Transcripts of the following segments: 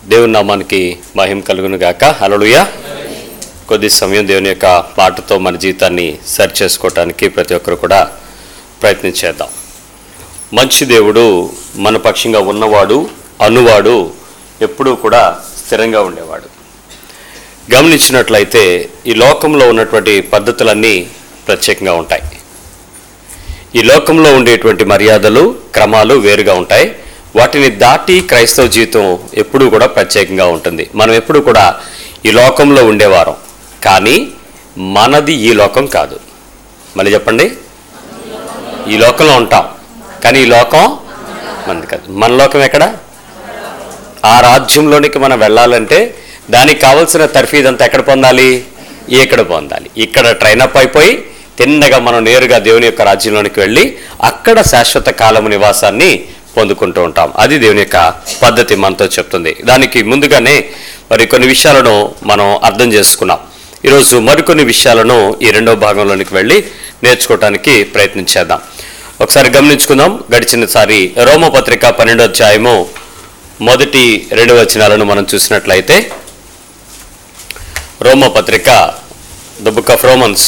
దేవుని నామానికి మహిమ కలుగును గాక హల్లెలూయా కొద్ది సమయం దేవుని యొక్క మాటతో మన జీవితాన్ని సరి చేసుకోవటానికి ప్రతి ఒక్కరు కూడా ప్రయత్నం చేద్దాం మంచి దేవుడు మన పక్షంగా ఉన్నవాడు అనువాడు ఎప్పుడూ కూడా స్థిరంగా ఉండేవాడు గమనించినట్లయితే ఈ లోకంలో ఉన్నటువంటి పద్ధతులన్నీ ప్రత్యేకంగా ఉంటాయి ఈ లోకంలో ఉండేటువంటి మర్యాదలు క్రమాలు వేరుగా ఉంటాయి వాటిని దాటి క్రైస్తవ జీవితం ఎప్పుడూ కూడా ప్రత్యేకంగా ఉంటుంది మనం ఎప్పుడు కూడా ఈ లోకంలో ఉండేవారం కానీ మనది ఈ లోకం కాదు మళ్ళీ చెప్పండి ఈ లోకంలో ఉంటాం కానీ ఈ లోకం మనది కాదు మన లోకం ఎక్కడ ఆ రాజ్యంలోనికి మనం వెళ్ళాలంటే దానికి కావలసిన తర్ఫీదంతా ఎక్కడ పొందాలి ఇక్కడ పొందాలి ఇక్కడ ట్రైన్ అప్ అయిపోయి తిన్నగా మనం నేరుగా దేవుని యొక్క రాజ్యంలోనికి వెళ్ళి అక్కడ శాశ్వత కాలము నివాసాన్ని పొందుకుంటూ ఉంటాం అది దేవుని యొక్క పద్ధతి మనతో చెప్తుంది దానికి ముందుగానే మరి కొన్ని విషయాలను మనం అర్థం చేసుకున్నాం ఈరోజు మరికొన్ని విషయాలను ఈ రెండో భాగంలోనికి వెళ్ళి నేర్చుకోవటానికి ప్రయత్నం చేద్దాం ఒకసారి గమనించుకుందాం గడిచినసారి రోమపత్రిక పన్నెండో అధ్యాయము మొదటి రెండు వచనాలను మనం చూసినట్లయితే రోమపత్రిక the book of Romans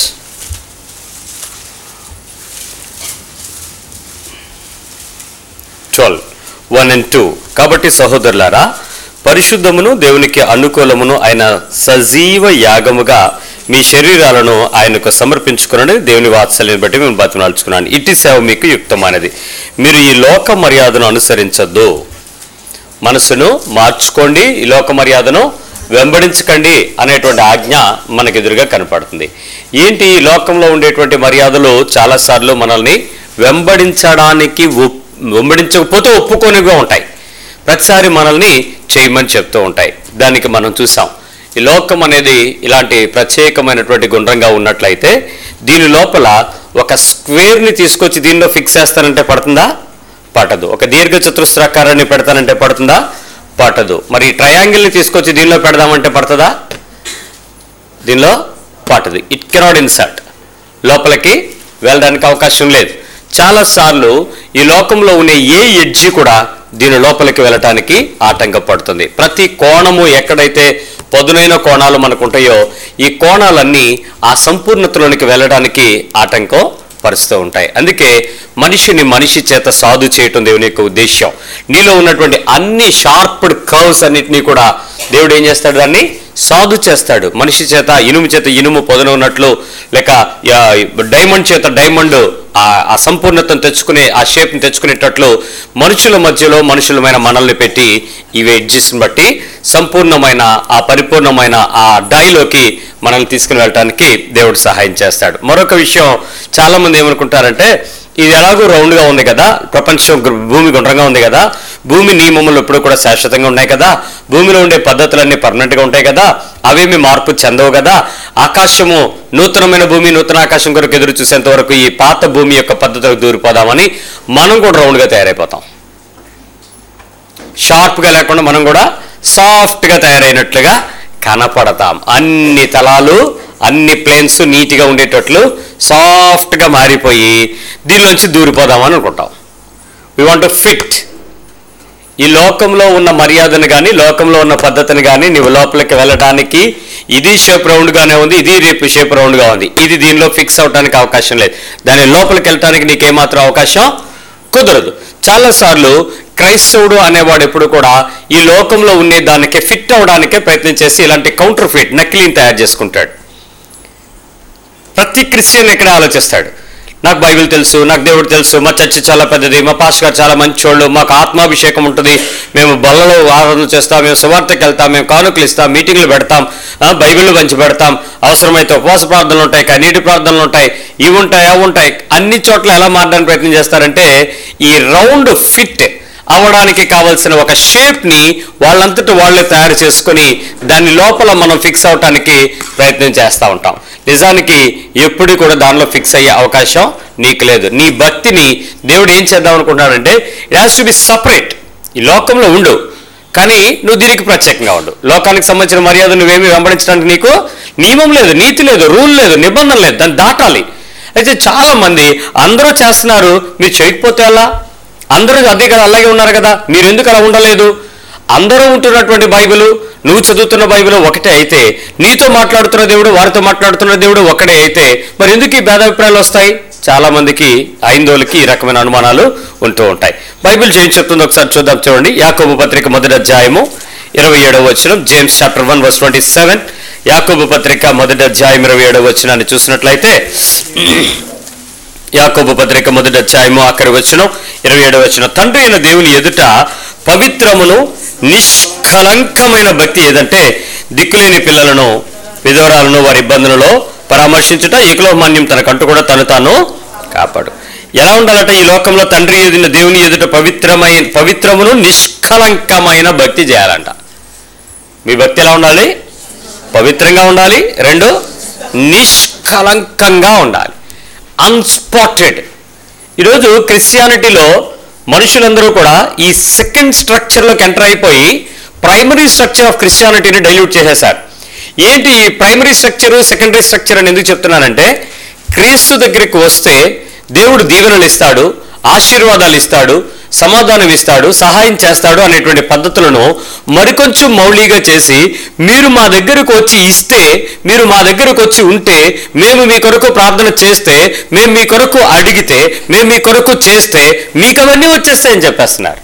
twelve one and two కాబట్టి సహోదరులారా పరిశుద్ధమును దేవునికి అనుకూలమును అయిన సజీవ యాగముగా మీ శరీరాలను ఆయనకు సమర్పించుకుని దేవుని వాత్సల్యం బట్టి మేము బతిమాల్చుకున్నాను ఇట్టి సేవ మీకు యుక్తమైనది మీరు ఈ లోక మర్యాదను అనుసరించొద్దు మనసును మార్చుకోండి ఈ లోక మర్యాదను వెంబడించకండి అనేటువంటి ఆజ్ఞ మనకు ఎదురుగా కనపడుతుంది ఏంటి ఈ లోకంలో ఉండేటువంటి మర్యాదలు చాలాసార్లు మనల్ని వెంబడించడానికి ఒప్- వెంబడించకపోతే ఒప్పుకోనిగా ఉంటాయి ప్రతిసారి మనల్ని చేయమని చెప్తూ ఉంటాయి దానికి మనం చూసాం ఈ లోకం అనేది ఇలాంటి ప్రత్యేకమైనటువంటి గుండ్రంగా ఉన్నట్లయితే దీని లోపల ఒక స్క్వేర్ని తీసుకొచ్చి దీనిలో ఫిక్స్ చేస్తానంటే పడుతుందా పట్టదు ఒక దీర్ఘ చతురస్రాకారాన్ని పెడతానంటే పడుతుందా పట్టదు మరి ఈ ట్రయాంగిల్ని తీసుకొచ్చి దీనిలో పెడదామంటే పడుతుందా దీనిలో పట్టదు ఇట్ కెనాట్ ఇన్సర్ట్ లోపలికి వెళ్ళడానికి అవకాశం లేదు చాలాసార్లు ఈ లోకంలో ఉండే ఏ ఎడ్జి కూడా దీని లోపలికి వెళ్ళటానికి ఆటంకపడుతుంది ప్రతి కోణము ఎక్కడైతే పదునైన కోణాలు మనకు ఉంటాయో ఈ కోణాలన్నీ ఆ సంపూర్ణతలోనికి వెళ్ళడానికి ఆటంకం పరుస్తూ ఉంటాయి అందుకే మనిషిని మనిషి చేత సాధు చేయటం దేవుని యొక్క ఉద్దేశ్యం నీలో ఉన్నటువంటి అన్ని షార్ప్డ్ కర్వ్స్ అన్నిటినీ కూడా దేవుడు ఏం చేస్తాడు దాన్ని సాధు చేస్తాడు మనిషి చేత ఇనుము చేత ఇనుము పొదన ఉన్నట్లు లేక యా, డైమండ్ చేత డైమండ్ ఆ ఆ సంపూర్ణతను తెచ్చుకునే ఆ షేప్ని తెచ్చుకునేటట్లు మనుషుల మధ్యలో మనుషులమైన మనల్ని పెట్టి ఇవి ఎడ్జెస్ని బట్టి సంపూర్ణమైన ఆ పరిపూర్ణమైన ఆ డైలోకి మనల్ని తీసుకుని వెళ్ళటానికి దేవుడు సహాయం చేస్తాడు మరొక విషయం చాలా మంది ఏమనుకుంటారంటే ఇది ఎలాగో రౌండ్గా ఉంది కదా ప్రపంచం గు- భూమి గుండ్రంగా ఉంది కదా భూమి నియమములు ఎప్పుడు కూడా శాశ్వతంగా ఉన్నాయి కదా భూమిలో ఉండే పద్ధతులన్నీ పర్మనెంట్గా ఉంటాయి కదా అవేమి మార్పు చెందవు కదా ఆకాశము నూతనమైన భూమి నూతన ఆకాశం కొరకు ఎదురు చూసేంత వరకు ఈ పాత భూమి యొక్క పద్ధతులకు దూరిపోదామని మనం కూడా రౌండ్గా తయారైపోతాం షార్ప్గా లేకుండా మనం కూడా సాఫ్ట్గా తయారైనట్లుగా కనపడతాం అన్ని తలాలు అన్ని ప్లేన్స్ నీట్గా ఉండేటట్లు సాఫ్ట్గా మారిపోయి దీనిలోంచి దూరిపోదామని అనుకుంటాం వి వాంట్ టు ఫిట్ ఈ లోకంలో ఉన్న మర్యాదను కానీ లోకంలో ఉన్న పద్ధతిని కానీ నీవు లోపలికి వెళ్ళడానికి ఇది షేప్ రౌండ్గానే ఉంది ఇది రేపు షేప్ రౌండ్గా ఉంది ఇది దీనిలో ఫిక్స్ అవడానికి అవకాశం లేదు దాని లోపలికి వెళ్ళటానికి నీకేమాత్రం అవకాశం కుదరదు చాలాసార్లు క్రైస్తవుడు అనేవాడు ఎప్పుడు కూడా ఈ లోకంలో ఉండే దానికి ఫిట్ అవడానికే ప్రయత్నం చేసి ఇలాంటి కౌంటర్ ఫిట్ నకిలీని తయారు చేసుకుంటాడు ప్రతి క్రిస్టియన్ ఇక్కడే ఆలోచిస్తాడు నాకు బైబిల్ తెలుసు నాకు దేవుడు తెలుసు మా చర్చి చాలా పెద్దది మా పాస్ గారు చాలా మంచోళ్ళు మాకు ఆత్మాభిషేకం ఉంటుంది మేము బల్లలో ఆరాధన చేస్తాం మేము సువార్తకి వెళ్తాం మేము కానుకలు ఇస్తాం మీటింగ్లు పెడతాం ఆ, బైబిల్ పంచి పెడతాం అవసరమైతే ఉపవాస ప్రార్థనలు ఉంటాయి కన్నీటి ప్రార్థనలు ఉంటాయి ఇవి ఉంటాయి అవి ఉంటాయి అన్ని చోట్ల ఎలా మారడానికి ప్రయత్నం చేస్తారంటే ఈ రౌండ్ ఫిట్ అవ్వడానికి కావలసిన ఒక షేప్ని వాళ్ళంతట వాళ్ళే తయారు చేసుకొని దాని లోపల మనం ఫిక్స్ అవటానికి ప్రయత్నం చేస్తూ ఉంటాం నిజానికి ఎప్పుడు కూడా దానిలో ఫిక్స్ అయ్యే అవకాశం నీకు లేదు నీ భక్తిని దేవుడు ఏం చేద్దాం అనుకుంటున్నాడంటే it has to be separate ఈ లోకంలో ఉండు కానీ నువ్వు దీనికి ప్రత్యేకంగా ఉండు లోకానికి సంబంధించిన మర్యాద నువ్వేమి వెంబడించడానికి నీకు నియమం లేదు నీతి లేదు రూల్ లేదు నిబంధన లేదు దాన్ని దాటాలి అయితే చాలా మంది అందరూ చేస్తున్నారు మీరు చేయకపోతే ఎలా అందరూ అదే కదా అలాగే ఉన్నారు కదా మీరు ఎందుకు అలా ఉండలేదు అందరూ ఉంటున్నటువంటి బైబిల్ నువ్వు చదువుతున్న బైబిల్ ఒకటే అయితే నీతో మాట్లాడుతున్న దేవుడు వారితో మాట్లాడుతున్న దేవుడు ఒకటే అయితే మరి ఎందుకు ఈ భేదాభిప్రాయాలు వస్తాయి చాలా మందికి ఐందోలకి ఈ రకమైన అనుమానాలు ఉంటూ ఉంటాయి బైబిల్ ఏం చెప్తుందో ఒకసారి చూద్దాం చూడండి యాకోబు పత్రిక మొదటి అధ్యాయము ఇరవై ఏడవ వచనం James chapter one verse twenty seven యాకోబు పత్రిక మొదటి అధ్యాయం ఇరవై ఏడవ వచనాన్ని చూసినట్లయితే యాకోబు పత్రిక మొదటి అధ్యాయము అక్కడి వచ్చిన ఇరవై ఏడవ వచ్చిన తండ్రి అయిన దేవుని ఎదుట పవిత్రమును నిష్కలంకమైన భక్తి ఏదంటే దిక్కులేని పిల్లలను విధవరాలను వారి ఇబ్బందులలో పరామర్శించుట ఏకలోమాన్యం తనకంటూ కూడా తను తాను కాపాడు ఎలా ఉండాలట ఈ లోకంలో తండ్రి ఎదిన దేవుని ఎదుట పవిత్రమైన పవిత్రమును నిష్కలంకమైన భక్తి చేయాలంట మీ భక్తి ఎలా ఉండాలి పవిత్రంగా ఉండాలి రెండు నిష్కలంకంగా ఉండాలి అన్స్పాటెడ్ ఈరోజు క్రిస్టియానిటీలో మనుషులందరూ కూడా ఈ సెకండ్ స్ట్రక్చర్లోకి ఎంటర్ అయిపోయి ప్రైమరీ స్ట్రక్చర్ ఆఫ్ క్రిస్టియానిటీని డైల్యూట్ చేసేశారు ఏంటి ఈ ప్రైమరీ స్ట్రక్చర్ సెకండరీ స్ట్రక్చర్ అని ఎందుకు చెప్తున్నానంటే క్రీస్తు దగ్గరికి వస్తే దేవుడు దీవెనలు ఇస్తాడు ఆశీర్వాదాలు ఇస్తాడు సమాధానం ఇస్తాడు సహాయం చేస్తాడు అనేటువంటి పద్ధతులను మరికొంచెం మౌలిగా చేసి మీరు మా దగ్గరకు వచ్చి ఇస్తే మీరు మా దగ్గరకు వచ్చి ఉంటే మేము మీ కొరకు ప్రార్థన చేస్తే మేము మీ కొరకు అడిగితే మేము మీ కొరకు చేస్తే మీకు అవన్నీ వచ్చేస్తాయని చెప్పేస్తున్నారు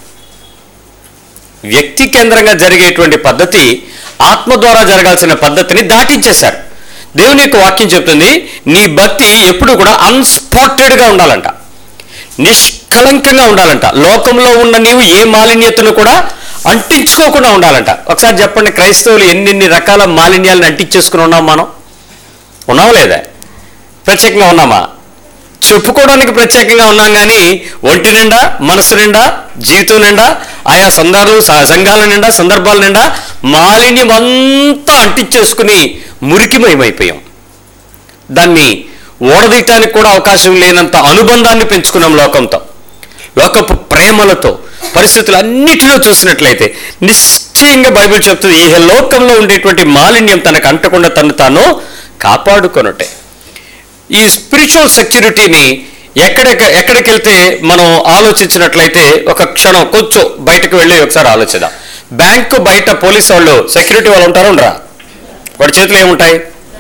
వ్యక్తి కేంద్రంగా జరిగేటువంటి పద్ధతి ఆత్మ ద్వారా జరగాల్సిన పద్ధతిని దాటించేశారు దేవుని యొక్క వాక్యం చెప్తుంది నీ భక్తి ఎప్పుడు కూడా అన్స్పాటెడ్గా ఉండాలంట నిష్కలంకంగా ఉండాలంట లోకంలో ఉన్న నీవు ఏ మాలిన్యతను కూడా అంటించుకోకుండా ఉండాలంట ఒకసారి చెప్పండి క్రైస్తవులు ఎన్నెన్ని రకాల మాలిన్యాలను అంటించేసుకుని ఉన్నాం మనం ఉన్నావా లేదా ప్రత్యేకంగా ఉన్నామా చెప్పుకోవడానికి ప్రత్యేకంగా ఉన్నాం కానీ ఒంటి నిండా మనసు నిండా జీవితం నిండా ఆయా సందర్భాలు స- సంఘాల నిండా సందర్భాల నిండా మాలిన్యం అంతా అంటించేసుకుని మురికిమయమైపోయాం దాన్ని ఓడదీయటానికి కూడా అవకాశం లేనంత అనుబంధాన్ని పెంచుకున్నాం లోకంతో లోకపు ప్రేమలతో పరిస్థితులు అన్నిటిలో చూసినట్లయితే నిశ్చయంగా బైబిల్ చెప్తుంది ఈ లోకంలో ఉండేటువంటి మాలిన్యం తనకు అంటకుండా తను తాను కాపాడుకొనటే ఈ స్పిరిచువల్ సెక్యూరిటీని ఎక్కడెక్క ఎక్కడికి వెళ్తే మనం ఆలోచించినట్లయితే ఒక క్షణం కొంచెం బయటకు వెళ్ళి ఒకసారి ఆలోచిద్దాం బ్యాంకు బయట పోలీస్ వాళ్ళు సెక్యూరిటీ వాళ్ళు ఉంటారు ఉండరా వాడి చేతిలో ఏముంటాయి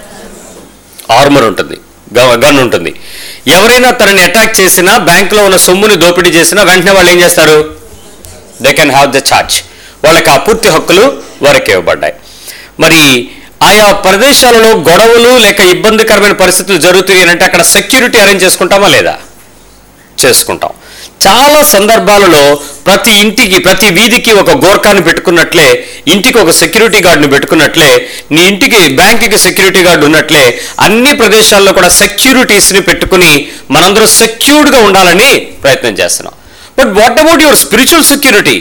ఆర్మర్ ఉంటుంది గన్ ఉంటుంది ఎవరైనా తనని అటాక్ చేసినా బ్యాంకులో ఉన్న సొమ్ముని దోపిడీ చేసినా వెంటనే వాళ్ళు ఏం చేస్తారు they can have the charge వాళ్ళకి ఆ పూర్తి హక్కులు వారికి ఇవ్వబడ్డాయి మరి ఆయా ప్రదేశాలలో గొడవలు లేక ఇబ్బందికరమైన పరిస్థితులు జరుగుతున్నాయి అంటే అక్కడ సెక్యూరిటీ అరేంజ్ చేసుకుంటామా లేదా చేసుకుంటాం చాలా సందర్భాలలో ప్రతి ఇంటికి ప్రతి వీధికి ఒక గోర్ఖాని పెట్టుకున్నట్లే ఇంటికి ఒక సెక్యూరిటీ గార్డుని పెట్టుకున్నట్లే నీ ఇంటికి బ్యాంకుకి సెక్యూరిటీ గార్డు ఉన్నట్లే అన్ని ప్రదేశాల్లో కూడా సెక్యూరిటీస్ని పెట్టుకుని మనందరం సెక్యూర్డ్గా ఉండాలని ప్రయత్నం చేస్తున్నాం but what about your spiritual security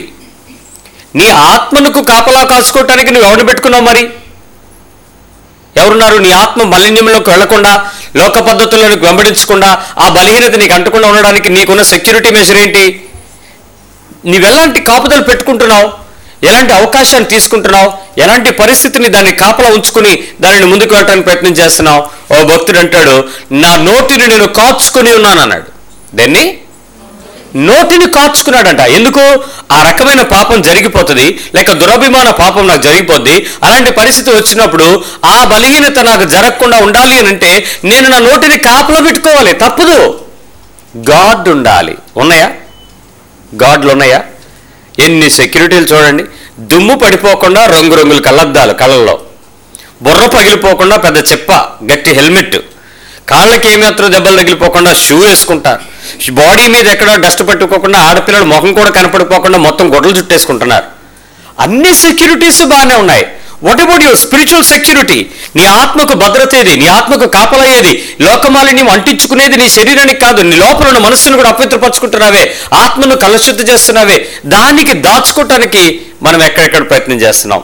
నీ ఆత్మనుకు కాపలా కాసుకోవటానికి నువ్వు ఎవరిని పెట్టుకున్నావు మరి ఎవరున్నారు నీ ఆత్మ మలిన్యంలోకి వెళ్లకుండా లోక పద్ధతులను వెంబడించకుండా ఆ బలహీనత నీకు అంటకుండా ఉండడానికి నీకున్న సెక్యూరిటీ మెజర్ ఏంటి నీవెలాంటి కాపుదలు పెట్టుకుంటున్నావు ఎలాంటి అవకాశాన్ని తీసుకుంటున్నావు ఎలాంటి పరిస్థితిని దాన్ని కాపలా ఉంచుకుని దానిని ముందుకు వెళ్ళడానికి ప్రయత్నం చేస్తున్నావు ఓ భక్తుడు అంటాడు నా నోటిని నేను కాచుకొని ఉన్నాను అన్నాడు దాన్ని నోటిని కాచుకున్నాడంట ఎందుకు ఆ రకమైన పాపం జరిగిపోతుంది లేక దురభిమాన పాపం నాకు జరిగిపోద్ది అలాంటి పరిస్థితి వచ్చినప్పుడు ఆ బలహీనత నాకు జరగకుండా ఉండాలి అని అంటే నేను నా నోటిని కాపలా పెట్టుకోవాలి తప్పదు గాడ్ ఉండాలి ఉన్నాయా గాడ్లు ఉన్నాయా ఎన్ని సెక్యూరిటీలు చూడండి దుమ్ము పడిపోకుండా రంగురంగుల కళ్ళద్దాలు కళ్ళల్లో బుర్ర పగిలిపోకుండా పెద్ద చెప్ప గట్టి హెల్మెట్ కాళ్ళకి ఏమాత్రం దెబ్బలు తగిలిపోకుండా షూ వేసుకుంటారు బాడీ మీద ఎక్కడ డస్ట్ పట్టుకోకుండా ఆడపిల్లలు ముఖం కూడా కనపడిపోకుండా మొత్తం గొడ్డలు చుట్టేసుకుంటున్నారు అన్ని సెక్యూరిటీస్ బాగానే ఉన్నాయి what about your spiritual security నీ ఆత్మకు భద్రత ఏది నీ ఆత్మకు కాపలయ్యేది లోకమాలిని అంటించుకునేది నీ శరీరానికి కాదు నీ లోపల ఉన్న మనస్సును కూడా అపవిత్రపరచుకుంటున్నావే ఆత్మను కలశుద్ధి చేస్తున్నావే దానికి దాచుకోవటానికి మనం ఎక్కడెక్కడ ప్రయత్నం చేస్తున్నాం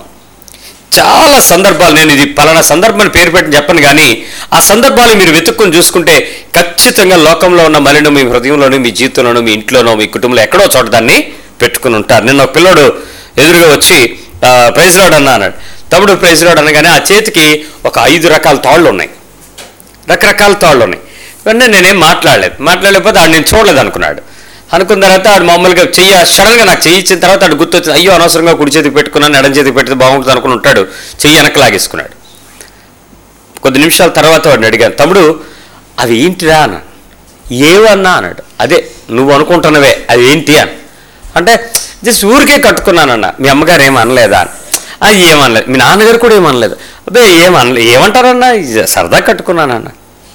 చాలా సందర్భాలు నేను ఇది పలానా సందర్భాన్ని పేరు పెట్టి చెప్పను కానీ ఆ సందర్భాలు మీరు వెతుక్కుని చూసుకుంటే ఖచ్చితంగా లోకంలో ఉన్న మలినం మీ హృదయంలోనూ మీ జీవితంలోనూ మీ ఇంట్లోనూ మీ కుటుంబంలో ఎక్కడో చోట దాన్ని పెట్టుకుని ఉంటారు నిన్న ఒక పిల్లోడు ఎదురుగా వచ్చి "ఆ, ప్రైజ్ రాడ్ అన్నా అన్నాడు తమ్ముడు ప్రైజ్ రాడ్ అనగానే ఆ చేతికి ఒక ఐదు రకాల తాళ్ళు ఉన్నాయి రకరకాల తాళ్ళు ఉన్నాయి వెంటనే నేనేం మాట్లాడలేదు మాట్లాడలేకపోతే ఆడు నేను చూడలేదు అనుకున్నాడు అనుకున్న తర్వాత ఆడు మామూలుగా చెయ్యి సడన్గా నాకు చెయ్యి ఇచ్చిన తర్వాత ఆడు గుర్తొచ్చింది అయ్యో అనవసరంగా కుడి చేతికి పెట్టుకున్నాను ఎడం చేతికి పెడితే బాగుంటుంది అనుకుని ఉంటాడు చెయ్యి వెనక్కి లాగేసుకున్నాడు కొద్ది నిమిషాల తర్వాత వాడిని అడిగాను తమ్ముడు అవి ఏంటిరా అన్నాడు ఏవన్నా అన్నాడు అదే నువ్వు అనుకుంటున్నవే అది ఏంటి అని అంటే జస్ట్ ఊరికే కట్టుకున్నానన్న మీ అమ్మగారు ఏం అనలేదా అని అది ఏమనలేదు మీ నాన్నగారు కూడా ఏమనలేదు అబ్బే ఏమనలేదు ఏమంటారన్నా ఇది సరదా కట్టుకున్నానన్న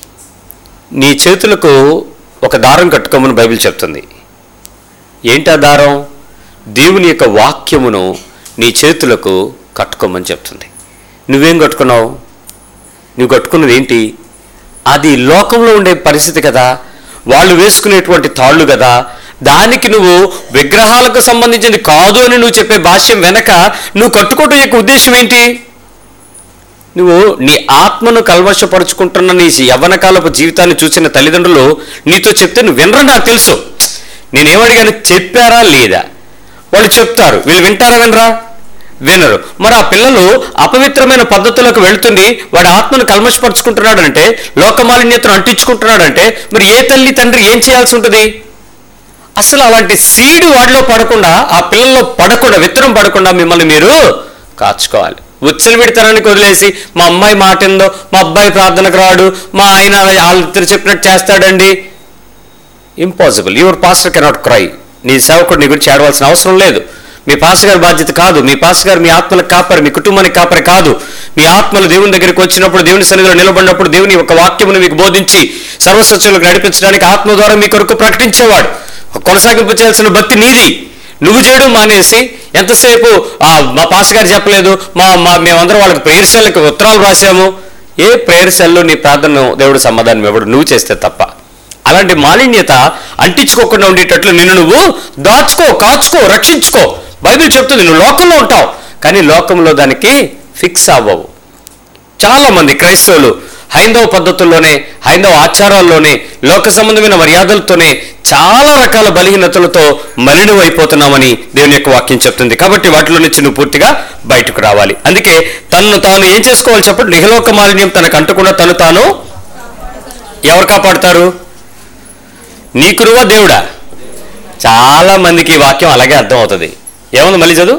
నీ చేతులకు ఒక దారం కట్టుకోమని బైబిల్ చెప్తుంది ఏంటి ఆ దారం దేవుని యొక్క వాక్యమును నీ చేతులకు కట్టుకోమని చెప్తుంది నువ్వేం కట్టుకున్నావు నువ్వు కట్టుకున్నది ఏంటి అది లోకంలో ఉండే పరిస్థితి కదా వాళ్ళు వేసుకునేటువంటి తాళ్ళు కదా దానికి నువ్వు విగ్రహాలకు సంబంధించింది కాదు అని నువ్వు చెప్పే భాష్యం వెనక నువ్వు కట్టుకోవటం యొక్క ఉద్దేశం ఏంటి నువ్వు నీ ఆత్మను కల్వశపరుచుకుంటున్న నీ యవ్వనకాలపు జీవితాన్ని చూసిన తల్లిదండ్రులు నీతో చెప్తే నువ్వు వినరని నాకు తెలుసు నేనేమడిగాను చెప్పారా లేదా వాళ్ళు చెప్తారు వీళ్ళు వింటారా వినరా వినరు మరి ఆ పిల్లలు అపవిత్రమైన పద్ధతులకు వెళ్తుంది వాడి ఆత్మను కల్మషపరుచుకుంటున్నాడంటే లోకమాలిన్యతను అంటించుకుంటున్నాడంటే మరి ఏ తల్లి తండ్రి ఏం చేయాల్సి ఉంటుంది అసలు అలాంటి సీడు వాడిలో పడకుండా ఆ పిల్లల్లో పడకుండా విత్తనం పడకుండా మిమ్మల్ని మీరు కాచుకోవాలి ఉచ్చలు పెడతారని వదిలేసి మా అమ్మాయి మాట ఏందో మా అబ్బాయి ప్రార్థనకు రాడు మా ఆయన వాళ్ళిద్దరు చెప్పినట్టు చేస్తాడండి impossible your pastor cannot cry నీ సేవకుడు నీ గురించి ఏడవలసిన అవసరం లేదు మీ పాస్టర్ గారి బాధ్యత కాదు మీ పాస్టర్ గారు మీ ఆత్మలకు కాపరి మీ కుటుంబానికి కాపరి కాదు మీ ఆత్మలు దేవుని దగ్గరికి వచ్చినప్పుడు దేవుని సన్నిధిలో నిలబడినప్పుడు దేవుని యొక్క వాక్యమును మీకు బోధించి సర్వసత్యులకు నడిపించడానికి ఆత్మ ద్వారా మీ కొరకు ప్రకటించేవాడు కొనసాగింపు చేయాల్సిన భక్తి నీది నువ్వు చేయడం మానేసి ఎంతసేపు "ఆ, మా పాస్ గారు చెప్పలేదు మా మా మేమందరం వాళ్ళకి ప్రేయర్ సెల్కి ఉత్తరాలు రాసాము ఏ ప్రేయర్ సెల్లో నీ ప్రార్థన దేవుడు సమాధానం ఇవ్వడు నువ్వు చేస్తే తప్ప అలాంటి మాలిన్యత అంటించుకోకుండా ఉండేటట్లు నిన్ను నువ్వు దాచుకో కాచుకో రక్షించుకో బైబిల్ చెప్తుంది నువ్వు లోకంలో ఉంటావు కానీ లోకంలో దానికి ఫిక్స్ అవ్వవు చాలా మంది క్రైస్తవులు హైందవ పద్ధతుల్లోనే హైందవ ఆచారాల్లోనే లోక సంబంధమైన మర్యాదలతోనే చాలా రకాల బలహీనతలతో మలినం అయిపోతున్నామని దేవుని యొక్క వాక్యం చెప్తుంది కాబట్టి వాటిలో నుంచి నువ్వు పూర్తిగా బయటకు రావాలి అందుకే తనను తాను ఏం చేసుకోవాలి చెప్పండి నిహలోక మాలిన్యం తనకు అంటకుండా తను తాను ఎవరు కాపాడుతారు నీకు నువ్వా దేవుడా చాలా మందికి ఈ వాక్యం అలాగే అర్థం అవుతుంది ఏముంది మళ్ళీ చదువు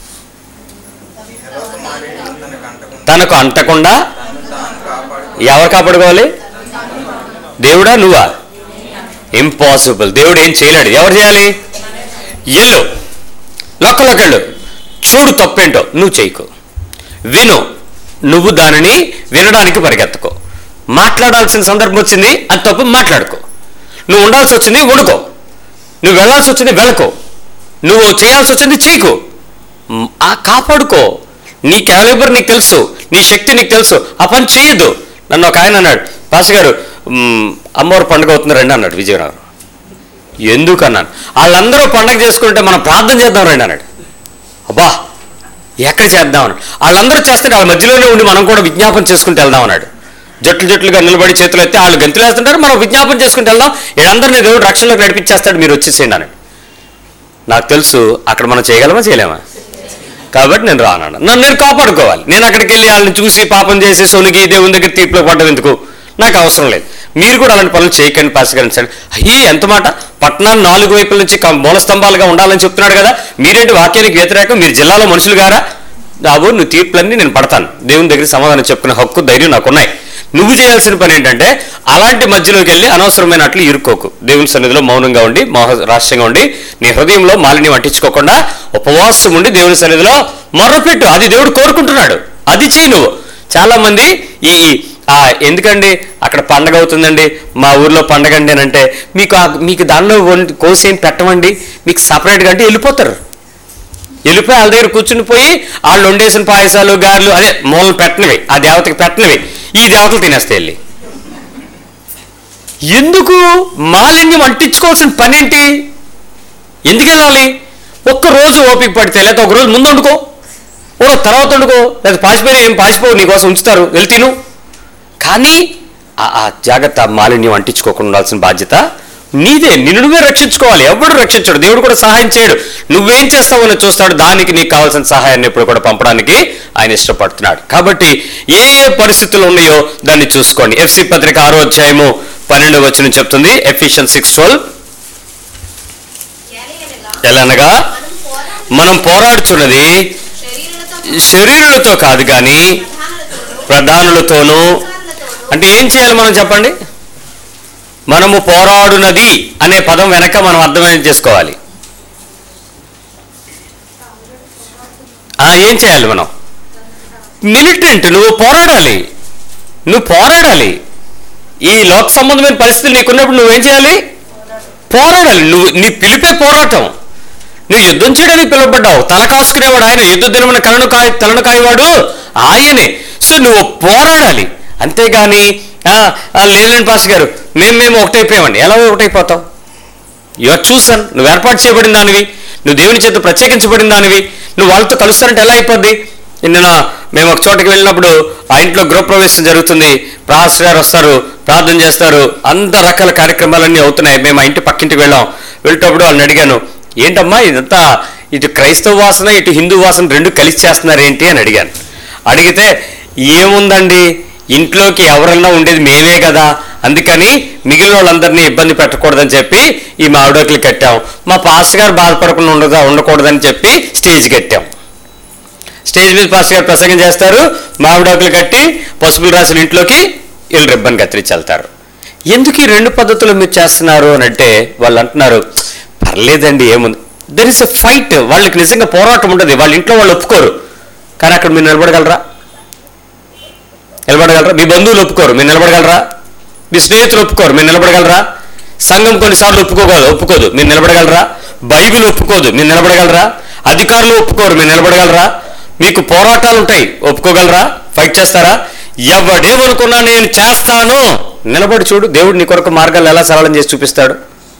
తనకు అంటకుండా ఎవరు కాపాడుకోవాలి దేవుడా నువ్వా ఇంపాసిబుల్ దేవుడు ఏం చేయలేడు ఎవరు చేయాలి ఎల్లు లొక్కలోకి వెళ్ళు చూడు తప్పేంటో నువ్వు చేయకు విను నువ్వు దానిని వినడానికి పరిగెత్తకో మాట్లాడాల్సిన సందర్భం వచ్చింది అది తప్పు మాట్లాడుకో నువ్వు ఉండాల్సి వచ్చింది ఉడుకో నువ్వు వెళ్ళాల్సి వచ్చింది వెళ్ళకో నువ్వు చేయాల్సి వచ్చింది చేయకు మ్, ఆ కాపాడుకో నీ క్యాలిబర్ నీకు తెలుసు నీ శక్తి నీకు తెలుసు ఆ పని చేయొద్దు నన్ను ఒక ఆయన అన్నాడు పాస్ గారు మ్, అమ్మవారు పండుగ అవుతుంది రండి అన్నాడు విజయనగరం ఎందుకు అన్నాను వాళ్ళందరూ పండగ చేసుకుంటే మనం ప్రార్థన చేద్దాం రండి అన్నాడు అబ్బా ఎక్కడ చేద్దాం అన్నాడు వాళ్ళందరూ చేస్తుంటే వాళ్ళ మధ్యలోనే ఉండి మనం కూడా విజ్ఞాపన చేసుకుంటూ వెళ్దాం అన్నాడు జట్లు జట్లుగా నిలబడి చేతులు ఎత్తి వాళ్ళు గంతులు వేస్తుంటారు మనం విజ్ఞాపన చేసుకుంటూ వెళ్దాం వీళ్ళందరినీ దేవుడు రక్షణలోకి నడిపించేస్తాడు మీరు వచ్చేసేయండి అన్నాడు నాకు తెలుసు అక్కడ మనం చేయగలమా చేయలేమా కాబట్టి నేను రానన్నా నన్ను నేను కాపాడుకోవాలి నేను అక్కడికి వెళ్ళి వాళ్ళని చూసి పాపం చేసి సొనిగి దేవుని దగ్గర తీర్పులో పడ్డం ఎందుకు నాకు అవసరం లేదు మీరు కూడా అలాంటి పనులు చేయకండి పాసగలించండి అయ్యి ఎంత మాట పట్టణాన్ని నాలుగు వైపుల నుంచి క- మూల స్తంభాలుగా ఉండాలని చెప్తున్నాడు కదా మీరేంటి వాక్యానికి వ్యతిరేకం మీరు జిల్లాలో మనుషులు గారా బాబు నువ్వు తీర్పులన్నీ నేను పడతాను దేవుని దగ్గర సమాధానం చెప్పుకునే హక్కు ధైర్యం నాకున్నాయి నువ్వు చేయాల్సిన పని ఏంటంటే అలాంటి మధ్యలోకి వెళ్ళి అనవసరమైనట్లు ఇరుక్కోకు దేవుని సన్నిధిలో మౌనంగా ఉండి మోహ రాష్ట్రంగా ఉండి నీ హృదయంలో మాలిన్యం అంటించుకోకుండా ఉపవాసం ఉండి దేవుని సన్నిధిలో మొర్రపెట్టు అది దేవుడు కోరుకుంటున్నాడు అది చెయ్యి నువ్వు చాలా మంది ఈ ఆ ఎందుకండి అక్కడ పండగ అవుతుందండి మా ఊర్లో పండగ అండి అని అంటే మీకు ఆ- మీకు దానిలో వండి- కోసి ఏం పెట్టమండి మీకు సపరేట్గా అంటే వెళ్ళిపోతారు వెళ్ళిపోయి వాళ్ళ దగ్గర కూర్చుని పోయి వాళ్ళు వండేసిన పాయసాలు గారెలు అదే మూలం పెట్టనివి ఆ దేవతకి పెట్టనివి ఈ దేవతలు తినేస్తే వెళ్ళి ఎందుకు మాలిన్యం అంటించుకోవాల్సిన పని ఏంటి ఎందుకు వెళ్ళాలి ఒక్క రోజు ఓపిక పడితే లేకపోతే ఒక రోజు ముందు వండుకో ఓ రోజు తర్వాత వండుకో లేదా పాసిపోయినా ఏం పాసిపోవు నీకోసం ఉంచుతారు వెళ్ళి తిను కానీ ఆ- ఆ జాగ్రత్త మాలిన్యం అంటించుకోకుండా ఉండాల్సిన బాధ్యత నీదే నిన్ను నువ్వే రక్షించుకోవాలి ఎవడు రక్షించాడు దేవుడు కూడా సహాయం చేయడు నువ్వేం చేస్తావో అని చూస్తాడు దానికి నీకు కావాల్సిన సహాయాన్ని ఎప్పుడు కూడా పంపడానికి ఆయన ఇష్టపడుతున్నాడు కాబట్టి ఏ ఏ పరిస్థితులు ఉన్నాయో దాన్ని చూసుకోండి ఎఫ్సి పత్రిక ఆరో అధ్యాయము పన్నెండు వచ్చిన చెప్తుంది ఎఫిషియన్ సిక్స్ ట్వెల్వ్ ఎలానగా మనం పోరాడుచున్నది శరీరులతో కాదు కానీ ప్రధానులతోనూ అంటే ఏం చేయాలి మనం చెప్పండి మనము పోరాడునది అనే పదం వెనక మనం అర్థం చేసుకోవాలి ఆ, ఏం చేయాలి మనం మిలిటెంట్ నువ్వు పోరాడాలి నువ్వు పోరాడాలి ఈ లోక సంబంధమైన పరిస్థితులు నీకున్నప్పుడు నువ్వేం చేయాలి పోరాడాలి నువ్వు నీ పిలిపే పోరాటం నువ్వు యుద్ధం చేయడానికి పిలువబడ్డావు తల కాసుకునేవాడు ఆయన యుద్ధ దినమున కలను కాయ తలను కాయవాడు ఆయనే సో నువ్వు పోరాడాలి అంతేగాని "ఆ, ఆ, లేదండి పాస్ గారు మేము మేము ఒకటైపోయామండి ఎలా ఒకటైపోతావు యువర్ చూసన్ నువ్వు ఏర్పాటు చేయబడిన దానివి నువ్వు దేవుని చేత ప్రత్యేకించబడిన దానివి నువ్వు వాళ్ళతో కలుస్తానంటే ఎలా అయిపోద్ది నిన్న మేము ఒక చోటకి వెళ్ళినప్పుడు ఆ ఇంట్లో గృహప్రవేశం జరుగుతుంది ప్రాస్ గారు వస్తారు ప్రార్థన చేస్తారు అంత రకాల కార్యక్రమాలన్నీ అవుతున్నాయి మేము ఆ ఇంటి పక్కింటికి వెళ్ళాం వెళ్ళేటప్పుడు వాళ్ళని అడిగాను ఏంటమ్మా ఇదంతా ఇటు క్రైస్తవ వాసన ఇటు హిందూ వాసన రెండు కలిసి చేస్తున్నారు ఏంటి అని అడిగాను అడిగితే ఏముందండి ఇంట్లోకి ఎవరన్నా ఉండేది మేమే కదా అందుకని మిగిలిన వాళ్ళందరినీ ఇబ్బంది పెట్టకూడదని చెప్పి ఈ మామిడోకులు కట్టాం మా పాస్టర్ గారు బాధపడకుండా ఉండదా ఉండకూడదని చెప్పి స్టేజ్ కట్టాం స్టేజ్ మీద పాస్టర్ గారు ప్రసంగం చేస్తారు మామిడాకులు కట్టి పసుపులు రాసిన ఇంట్లోకి వీళ్ళు రిబ్బన్ కత్తిరించి వెళ్తారు ఎందుకు ఈ రెండు పద్ధతులు మీరు చేస్తున్నారు అని అంటే వాళ్ళు అంటున్నారు పర్లేదండి ఏముంది దెర్ ఇస్ ఎ ఫైట్ వాళ్ళకి నిజంగా పోరాటం ఉండదు వాళ్ళ ఇంట్లో వాళ్ళు ఒప్పుకోరు కానీ అక్కడ మీరు నిలబడగలరా నిలబడగలరా మీ బంధువులు ఒప్పుకోరు మీరు నిలబడగలరా మీ స్నేహితులు ఒప్పుకోరు మీరు నిలబడగలరా సంఘం కొన్నిసార్లు ఒప్పుకోగలదు ఒప్పుకోదు మీరు నిలబడగలరా బైబిల్ ఒప్పుకోదు మీరు నిలబడగలరా అధికారులు ఒప్పుకోరు మీరు నిలబడగలరా మీకు పోరాటాలు ఉంటాయి ఒప్పుకోగలరా ఫైట్ చేస్తారా ఎవడేమనుకున్నా నేను చేస్తాను నిలబడి చూడు దేవుడు నీ కొరకు మార్గాలు ఎలా సరళం చేసి చూపిస్తాడు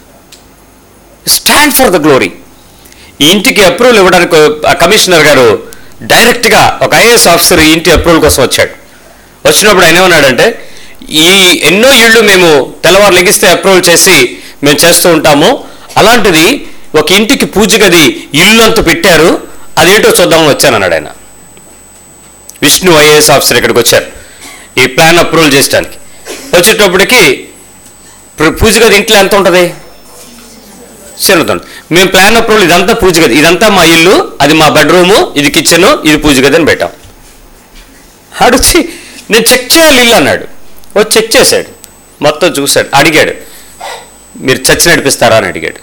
స్టాండ్ ఫర్ ద గ్లోరీ ఈ ఇంటికి అప్రూవల్ ఇవ్వడానికి ఆ కమిషనర్ గారు డైరెక్ట్గా ఒక ఐఏఎస్ ఆఫీసర్ ఈ ఇంటి అప్రూవల్ కోసం వచ్చాడు వచ్చినప్పుడు ఆయన ఏమన్నాడంటే ఈ ఎన్నో ఇళ్ళు మేము తెల్లవారు లెగిస్తే అప్రూవల్ చేసి మేము చేస్తూ ఉంటాము అలాంటిది ఒక ఇంటికి పూజ గది ఇల్లు అంత పెట్టారు అదేంటో చూద్దామని వచ్చాను అన్నాడు ఆయన విష్ణు ఐఏఎస్ ఆఫీసర్ ఇక్కడికి వచ్చారు ఈ ప్లాన్ అప్రూవల్ చేయడానికి వచ్చేటప్పటికి ప్ర- పూజ గది ఇంట్లో ఎంత ఉంటుంది చిన్నదండి మేము ప్లాన్ అప్రూవల్ ఇదంతా పూజ గది ఇదంతా మా ఇల్లు అది మా బెడ్రూము ఇది కిచెన్ ఇది పూజ గది అని పెట్టాం అడిచి నేను చెక్ చేయాలి ఇల్లు అన్నాడు ఓ చెక్ చేశాడు మొత్తం చూశాడు అడిగాడు మీరు చర్చ్ నడిపిస్తారా అని అడిగాడు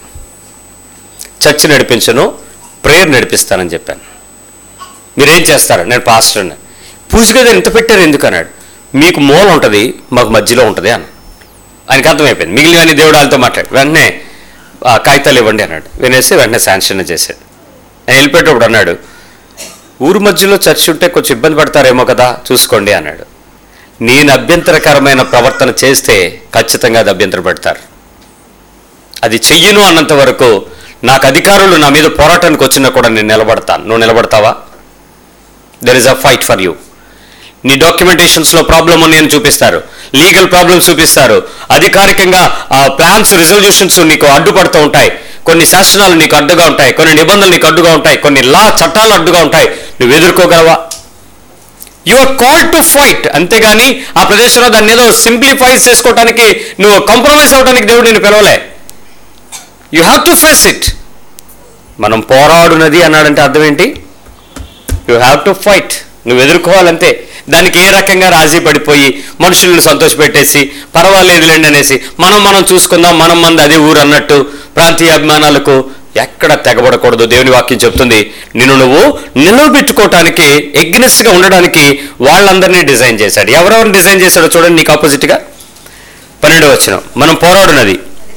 చర్చ్ నడిపించను ప్రేయర్ నడిపిస్తానని చెప్పాను మీరేం చేస్తారు నేను పాస్టర్ని పూజ గది ఎంత పెట్టారు ఎందుకు అన్నాడు మీకు మూల ఉంటుంది మాకు మధ్యలో ఉంటుంది అన్న ఆయనకి అర్థమైపోయింది మిగిలినవన్నీ దేవుడు వాళ్ళతో మాట్లాడు వెంటనే ఆ కాగితాలు ఇవ్వండి అన్నాడు వినేసి వెంటనే శాంక్షన్ చేశాడు ఆయన వెళ్ళిపోయేటప్పుడు అన్నాడు ఊరు మధ్యలో చర్చ్ ఉంటే కొంచెం ఇబ్బంది పడతారేమో కదా చూసుకోండి అన్నాడు నేను అభ్యంతరకరమైన ప్రవర్తన చేస్తే ఖచ్చితంగా అది అభ్యంతర పెడతారు అది చెయ్యను అన్నంత వరకు నాకు అధికారులు నా మీద పోరాటానికి వచ్చినా కూడా నేను నిలబడతాను నువ్వు నిలబడతావా there is a fight for you నీ డాక్యుమెంటేషన్స్లో ప్రాబ్లమ్ ఉంది అని చూపిస్తారు లీగల్ ప్రాబ్లమ్స్ చూపిస్తారు అధికారికంగా ఆ ప్లాన్స్ రిజల్యూషన్స్ నీకు అడ్డుపడుతూ ఉంటాయి కొన్ని శాసనాలు నీకు అడ్డుగా ఉంటాయి కొన్ని నిబంధనలు నీకు అడ్డుగా ఉంటాయి కొన్ని లా చట్టాలు అడ్డుగా ఉంటాయి నువ్వు ఎదుర్కోగలవా you are call to fight అంతేగాని ఆ ప్రదేశంలో దాన్ని ఏదో సింప్లిఫైజ్ చేసుకోవడానికి నువ్వు కాంప్రమైజ్ అవ్వడానికి దేవుడు నేను పిలవలే you have to face it మనం పోరాడునది అన్నాడంటే అర్థం ఏంటి యు హ్యావ్ టు ఫైట్ నువ్వు ఎదుర్కోవాలంతే దానికి ఏ రకంగా రాజీ పడిపోయి మనుషులను సంతోషపెట్టేసి పర్వాలేదులేండి అనేసి మనం మనం చూసుకుందాం మనం మంది అదే ఊరు అన్నట్టు ప్రాంతీయ అభిమానాలకు ఎక్కడ తెగబడకూడదు దేవుని వాక్యం చెప్తుంది నిన్ను నువ్వు నిలవబెట్టుకోవటానికి ఎగ్నెస్గా ఉండడానికి వాళ్ళందరినీ డిజైన్ చేశాడు ఎవరెవరిని డిజైన్ చేశాడో చూడండి నీకు ఆపోజిట్గా పన్నెండు వచ్చిన మనం పోరాడునది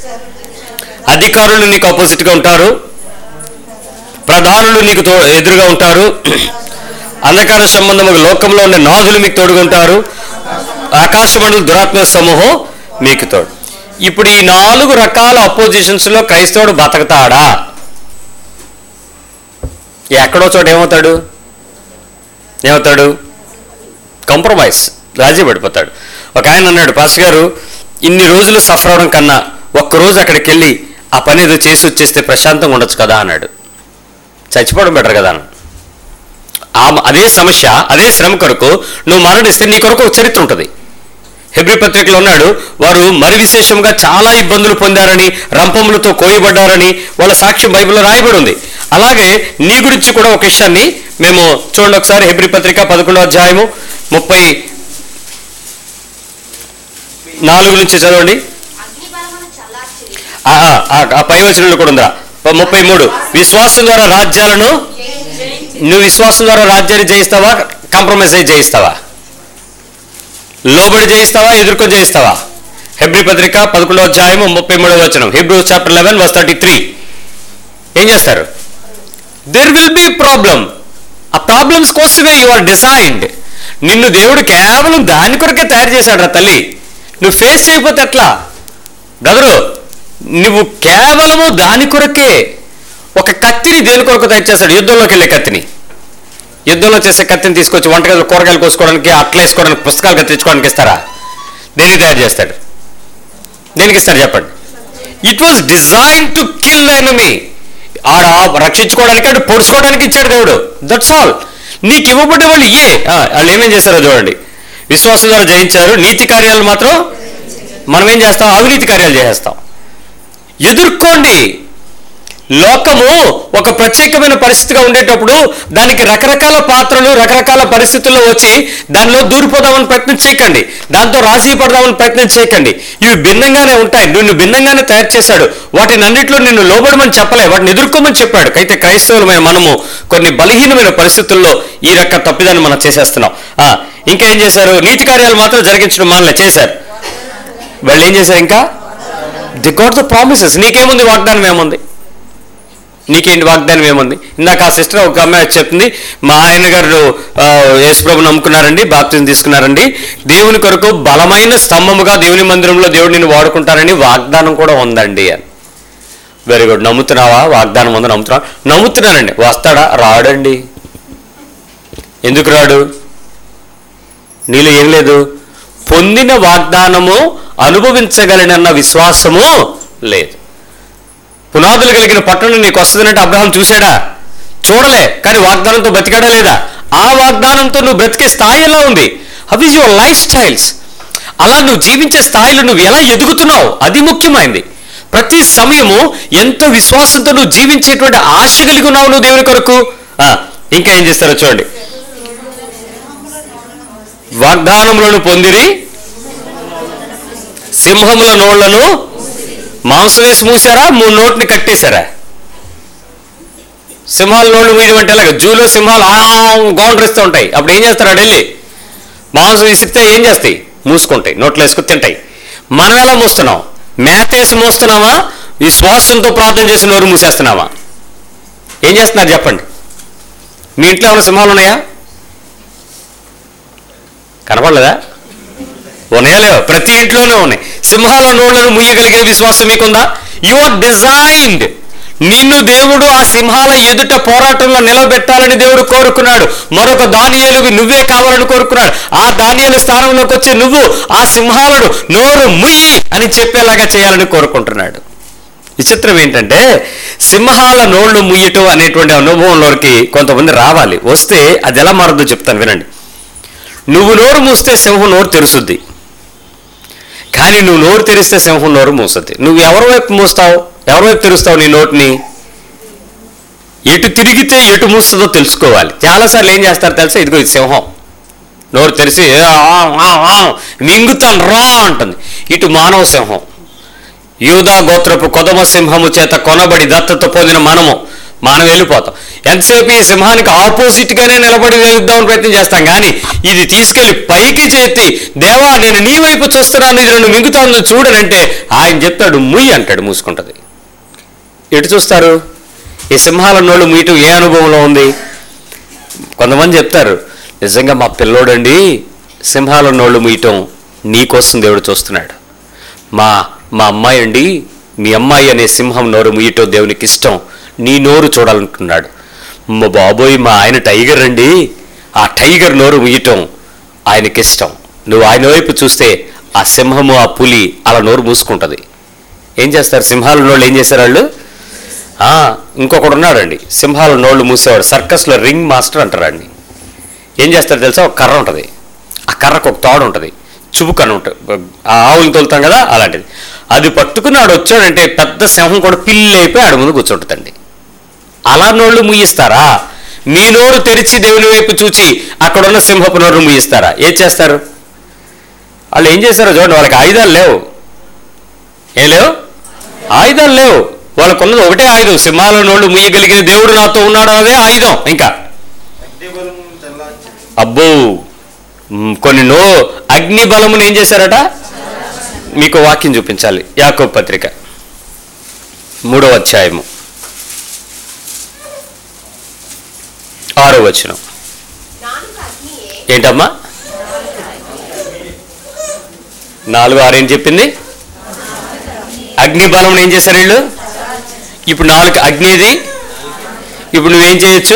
అధికారులు నీకు ఆపోజిట్గా ఉంటారు ప్రధానులు నీకు తో ఎదురుగా ఉంటారు అంధకార సంబంధము లోకంలో ఉండే నాదులు మీకు తోడుగుంటారు ఆకాశమండలి దురాత్మ సమూహం మీకు తోడు ఇప్పుడు ఈ నాలుగు రకాల అపోజిషన్స్లో క్రైస్తవుడు బతకతాడా ఎక్కడో చోట ఏమవుతాడు ఏమవుతాడు కాంప్రమైజ్ రాజీ పడిపోతాడు ఒక ఆయన అన్నాడు పాస్టర్ గారు ఇన్ని రోజులు సఫర్ అవడం కన్నా ఒక్కరోజు అక్కడికి వెళ్ళి ఆ పని ఏదో చేసి వచ్చేస్తే ప్రశాంతంగా ఉండొచ్చు కదా అన్నాడు చచ్చిపోవడం బెటర్ కదా అన్నాడు ఆ అదే సమస్య అదే శ్రమ కొరకు నువ్వు మరణిస్తే నీ కొరకు ఒక చరిత్ర ఉంటుంది హెబ్రి పత్రికలో ఉన్నాడు వారు మరి విశేషంగా చాలా ఇబ్బందులు పొందారని రంపములతో కోయబడ్డారని వాళ్ళ సాక్ష్యం బైబిల్లో రాయబడి ఉంది అలాగే నీ గురించి కూడా ఒక విషయాన్ని మేము చూడండి ఒకసారి హెబ్రి పత్రిక పదకొండో అధ్యాయము ముప్పై నాలుగు నుంచి చదవండి అగ్నిబలమును చల్లార్చిరి ఆ, ఆ, ఆ, ఆ పై వచనంలో కూడా ఉందా ముప్పై మూడు విశ్వాసం ద్వారా రాజ్యాలను నువ్వు విశ్వాసం ద్వారా రాజ్యాన్ని జయిస్తావా కాంప్రమైజ్ అయి జయిస్తావా లోబడి జయిస్తావా ఎదుర్కొని జయిస్తావా హెబ్రి పత్రిక పదకొండవ అధ్యాయము ముప్పై మూడవ వచనం Hebrew chapter eleven verse thirty three ఏం చేస్తారు దెర్ విల్ బి ప్రాబ్లం ఆ ప్రాబ్లమ్స్ కోసమే యు ఆర్ డిజైన్డ్ నిన్ను దేవుడు కేవలం దాని కొరకే తయారు చేశాడు రా తల్లి నువ్వు ఫేస్ చేయకపోతే ఎట్లా బ్రదరు నువ్వు కేవలము దాని కొరకే ఒక కత్తిని దేని కొరకు తయారు చేస్తాడు యుద్ధంలోకి వెళ్ళే కత్తిని యుద్ధంలో చేసే కత్తిని తీసుకొచ్చి వంటగదిలో కూరగాయలు కోసుకోవడానికి అట్లా వేసుకోవడానికి పుస్తకాలు కత్తిరించుకోవడానికి ఇస్తారా దేనికి తయారు చేస్తాడు దేనికి ఇస్తాడు చెప్పండి it was design to kill enemy ఆడ రక్షించుకోవడానికి ఆడు పొడుచుకోవడానికి ఇచ్చాడు దేవుడు దట్స్ ఆల్ నీకు ఇవ్వబడ్డ వాళ్ళు ఏ ఆ, వాళ్ళు ఏమేం చేస్తారో చూడండి విశ్వాసం ద్వారా జయించారు నీతి కార్యాలు మాత్రం మనం ఏం చేస్తాం అవినీతి కార్యాలు చేసేస్తాం ఎదుర్కోండి లోకము ఒక ప్రత్యేకమైన పరిస్థితిగా ఉండేటప్పుడు దానికి రకరకాల పాత్రలు రకరకాల పరిస్థితుల్లో వచ్చి దానిలో దూరిపోదామని ప్రయత్నం చేయకండి దాంతో రాజీ పడదామని ప్రయత్నం చేయకండి ఇవి భిన్నంగానే ఉంటాయి నిన్ను భిన్నంగానే తయారు చేశాడు వాటిని అన్నింటిలో నిన్ను లోబడమని చెప్పలే వాటిని ఎదుర్కోమని చెప్పాడు అయితే క్రైస్తవులమైన మనము కొన్ని బలహీనమైన పరిస్థితుల్లో ఈ రక తప్పిదాన్ని మనం చేసేస్తున్నాం ఆ, ఇంకా ఏం చేశారు నీతి కార్యాలు మాత్రం జరిగించడం మనలే చేశారు వాళ్ళు ఏం చేశారు ఇంకా ది గాట్ ద ప్రామిసెస్ నీకేముంది వాగ్దానం ఏముంది నీకేంటి వాగ్దానం ఏముంది ఇందాక ఆ సిస్టర్ ఒక అమ్మాయి వచ్చి చెప్తుంది మా ఆయన గారు ఆ, యేసుప్రభు నమ్ముకున్నారండి బాప్తిజం తీసుకున్నారండి దేవుని కొరకు బలమైన స్తంభముగా దేవుని మందిరంలో దేవుడు నిన్ను వాడుకుంటారని వాగ్దానం కూడా ఉందండి అని వెరీ గుడ్ నమ్ముతున్నావా వాగ్దానం ఉందని నమ్ముతున్నావా నమ్ముతున్నానండి వస్తాడా రాడండి ఎందుకు రాడు నీలో ఏం లేదు పొందిన వాగ్దానము అనుభవించగలనన్న విశ్వాసము లేదు పునాదులు కలిగిన పట్టణం నీకు వస్తుందంటే అబ్రహాం చూశాడా చూడలే కానీ వాగ్దానంతో బతికాడా లేదా ఆ వాగ్దానంతో నువ్వు బ్రతికే స్థాయి ఎలా ఉంది how is your lifestyles అలా నువ్వు జీవించే స్థాయిలో నువ్వు ఎలా ఎదుగుతున్నావు అది ముఖ్యమైనది ప్రతి సమయము ఎంతో విశ్వాసంతో నువ్వు జీవించేటువంటి ఆశ కలిగి ఉన్నావు నువ్వు దేవుని కొరకు ఆ, ఇంకా ఏం చేస్తారో చూడండి వాగ్దానములను పొందిరి సింహముల నోళ్లను మాంసం వేసి మూసారా మూడు నోటిని కట్టేశారా సింహాల నోళ్ళు మూయడం అంటే ఎలాగ జూలో సింహాలు ఆ గౌండరిస్తూ ఉంటాయి అప్పుడు ఏం చేస్తారు అటు వెళ్ళి మాంసం విసిరితే ఏం చేస్తాయి మూసుకుంటాయి నోట్లో వేసుకుని తింటాయి మనం ఎలా మూస్తున్నాం మేతేసి మూస్తున్నామా విశ్వాసంతో ప్రార్థన చేసి నోరు మూసేస్తున్నామా ఏం చేస్తున్నారు చెప్పండి మీ ఇంట్లో ఏమైనా సింహాలు ఉన్నాయా కనపడలేదా ఉన్నాయా లేవా ప్రతి ఇంట్లోనే ఉన్నాయి సింహాల నోళ్లను ముయ్యగలిగిన విశ్వాసం మీకుందా యు ఆర్ డిజైన్డ్ నిన్ను దేవుడు ఆ సింహాల ఎదుట పోరాటంలో నిలబెట్టాలని దేవుడు కోరుకున్నాడు మరొక దానియేలువి నువ్వే కావాలని కోరుకున్నాడు ఆ దానియేలు స్థానంలోకి వచ్చి నువ్వు ఆ సింహాలను నోరు ముయ్యి అని చెప్పేలాగా చేయాలని కోరుకుంటున్నాడు విచిత్రం ఏంటంటే సింహాల నోళ్లు ముయ్యటం అనేటువంటి అనుభవంలోకి కొంతమంది రావాలి వస్తే అది ఎలా మారదో చెప్తాను వినండి నువ్వు నోరు మూస్తే సింహం నోరు తెరుసుద్ది కానీ నువ్వు నోరు తెరిస్తే సింహం నోరు మూస్తుంది నువ్వు ఎవరి వైపు మూస్తావు ఎవరి వైపు తెరుస్తావు నీ నోటిని ఎటు తిరిగితే ఎటు మూస్తుందో తెలుసుకోవాలి చాలాసార్లు ఏం చేస్తారు తెలుసా ఇదిగో ఇది సింహం నోరు తెరిచి "ఆ, ఆ, ఆ, మింగుతాను రా అంటుంది ఇటు మానవ సింహం యూదా గోత్రపు కొదమ సింహము చేత కొనబడి దత్తత పొందిన మనము మనం వెళ్ళిపోతాం ఎంతసేపు ఈ సింహానికి ఆపోజిట్ గానే నిలబడి వేద్దామని ప్రయత్నం చేస్తాం కానీ ఇది తీసుకెళ్లి పైకి చేతి దేవా నేను నీ వైపు చూస్తున్నాను ఇది నన్ను మింగుతాను చూడనంటే ఆయన చెప్తాడు ముయ్యి అంటాడు మూసుకుంటది ఎటు చూస్తారు ఈ సింహాల నోళ్ళు మీటు ఏ అనుభవంలో ఉంది కొంతమంది చెప్తారు నిజంగా మా పిల్లోడండి సింహాల నోళ్ళు మీయటం నీకోసం దేవుడు చూస్తున్నాడు మా మా అమ్మాయి అండి మీ అమ్మాయి అనే సింహం నోరు ముయ్యటం దేవునికి ఇష్టం నీ నోరు చూడాలనుకున్నాడు మా బాబోయ్ మా ఆయన టైగర్ అండి ఆ టైగర్ నోరు ముయ్యటం ఆయనకి ఇష్టం నువ్వు ఆయన వైపు చూస్తే ఆ సింహము ఆ పులి అలా నోరు మూసుకుంటుంది ఏం చేస్తారు సింహాల నోళ్ళు ఏం చేశారు వాళ్ళు ఆ, ఇంకొకడు ఉన్నాడండి సింహాల నోళ్ళు మూసేవాడు సర్కస్లో రింగ్ మాస్టర్ అంటారండి ఏం చేస్తారు తెలుసా ఒక కర్ర ఉంటుంది ఆ కర్రకు ఒక తాడు ఉంటుంది చుబుక్ అని ఉంటుంది ఆ ఆవులు తోలుతాం కదా అలాంటిది అది పట్టుకుని ఆడు వచ్చాడంటే పెద్ద సింహం కూడా పిల్లి అయిపోయి ఆడ ముందు కూర్చుంటుందండి అలా నోళ్ళు ముయ్యిస్తారా మీ నోరు తెరిచి దేవుని వైపు చూచి అక్కడ ఉన్న సింహపు నోరు ముయ్యిస్తారా ఏం చేస్తారు వాళ్ళు ఏం చేస్తారో చూడండి వాళ్ళకి ఆయుధాలు లేవు ఏం లేవు ఆయుధాలు లేవు వాళ్ళకున్నది ఒకటే ఆయుధం సింహాల నోళ్ళు ముయ్యగలిగిన దేవుడు నాతో ఉన్నాడు అదే ఆయుధం ఇంకా అబ్బో మ్, కొన్ని నో అగ్ని బలమును ఏం చేశారట మీకు వాక్యం చూపించాలి యాకో పత్రిక మూడవ అధ్యాయము ఆరో వచనం నాలుగు అగ్నియే ఏంటమ్మా నాలుగు ఆరు ఏం చెప్పింది అగ్ని బలం ఏం చేశారు వీళ్ళు ఇప్పుడు నాలుగు అగ్ని ఇది ఇప్పుడు నువ్వేం చేయొచ్చు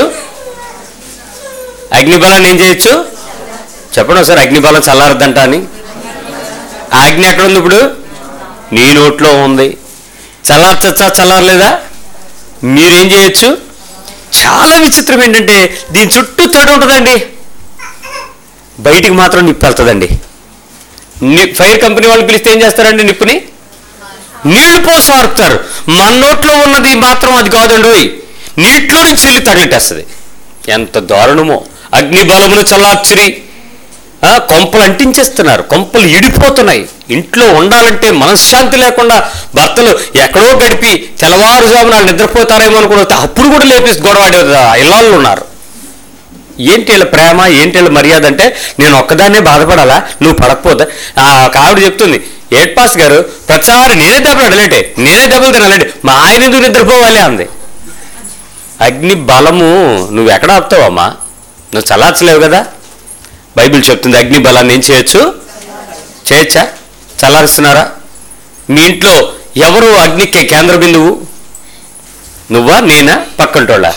అగ్ని బలాన్ని ఏం చేయొచ్చు చెప్పండి ఒకసారి అగ్ని బలం చల్లారద్దంట అని ఆ అగ్ని ఎక్కడ ఉంది ఇప్పుడు నీ నోట్లో ఉంది చల్లార్చచ్చా చల్లారలేదా మీరేం చేయొచ్చు చాలా విచిత్రం ఏంటంటే దీని చుట్టూ తడి ఉంటుందండి బయటికి మాత్రం నిప్పు వెళ్తుందండి ని- ఫైర్ కంపెనీ వాళ్ళు పిలిస్తే ఏం చేస్తారండి నిప్పుని నీళ్లు పోసి ఆడుతారు మన నోట్లో ఉన్నది మాత్రం అది కాదండి ఓయ్. నీటిలో నుంచి వెళ్ళి తగిలిటేస్తుంది ఎంత దారుణమో అగ్ని బలమును చల్లార్చిరి ఆ, కొంపలు అంటించేస్తున్నారు కొంపలు ఇడిపోతున్నాయి ఇంట్లో ఉండాలంటే మనశ్శాంతి లేకుండా భర్తలు ఎక్కడో గడిపి తెల్లవారుజామున వాళ్ళు నిద్రపోతారేమో అనుకుని వస్తే అప్పుడు కూడా లేపేసి గొడవాడే ఇళ్ళల్లో ఉన్నారు ఏంటి వీళ్ళ ప్రేమ ఏంటి వీళ్ళ మర్యాద అంటే నేను ఒక్కదాన్నే బాధపడాలా నువ్వు పడకపోతే ఆ ఒక ఆవిడ చెప్తుంది ఏట్ పాస్ గారు ప్రతిసారి నేనే దెబ్బలు అడలేంటే నేనే దెబ్బలు తినాలంటే మా ఆయన ఎందుకు నిద్రపోవాలి అంది అగ్ని బలము నువ్వు ఎక్కడ ఆపుతావమ్మా నువ్వు చల్లార్చలేవు కదా బైబిల్ చెప్తుంది అగ్ని బలాన్ని ఏం చేయొచ్చు చేయొచ్చా చల్లారుస్తున్నారా మీ ఇంట్లో ఎవరు అగ్నికి కేంద్ర బిందువు నువ్వా నేనా పక్కంటోళ్ళ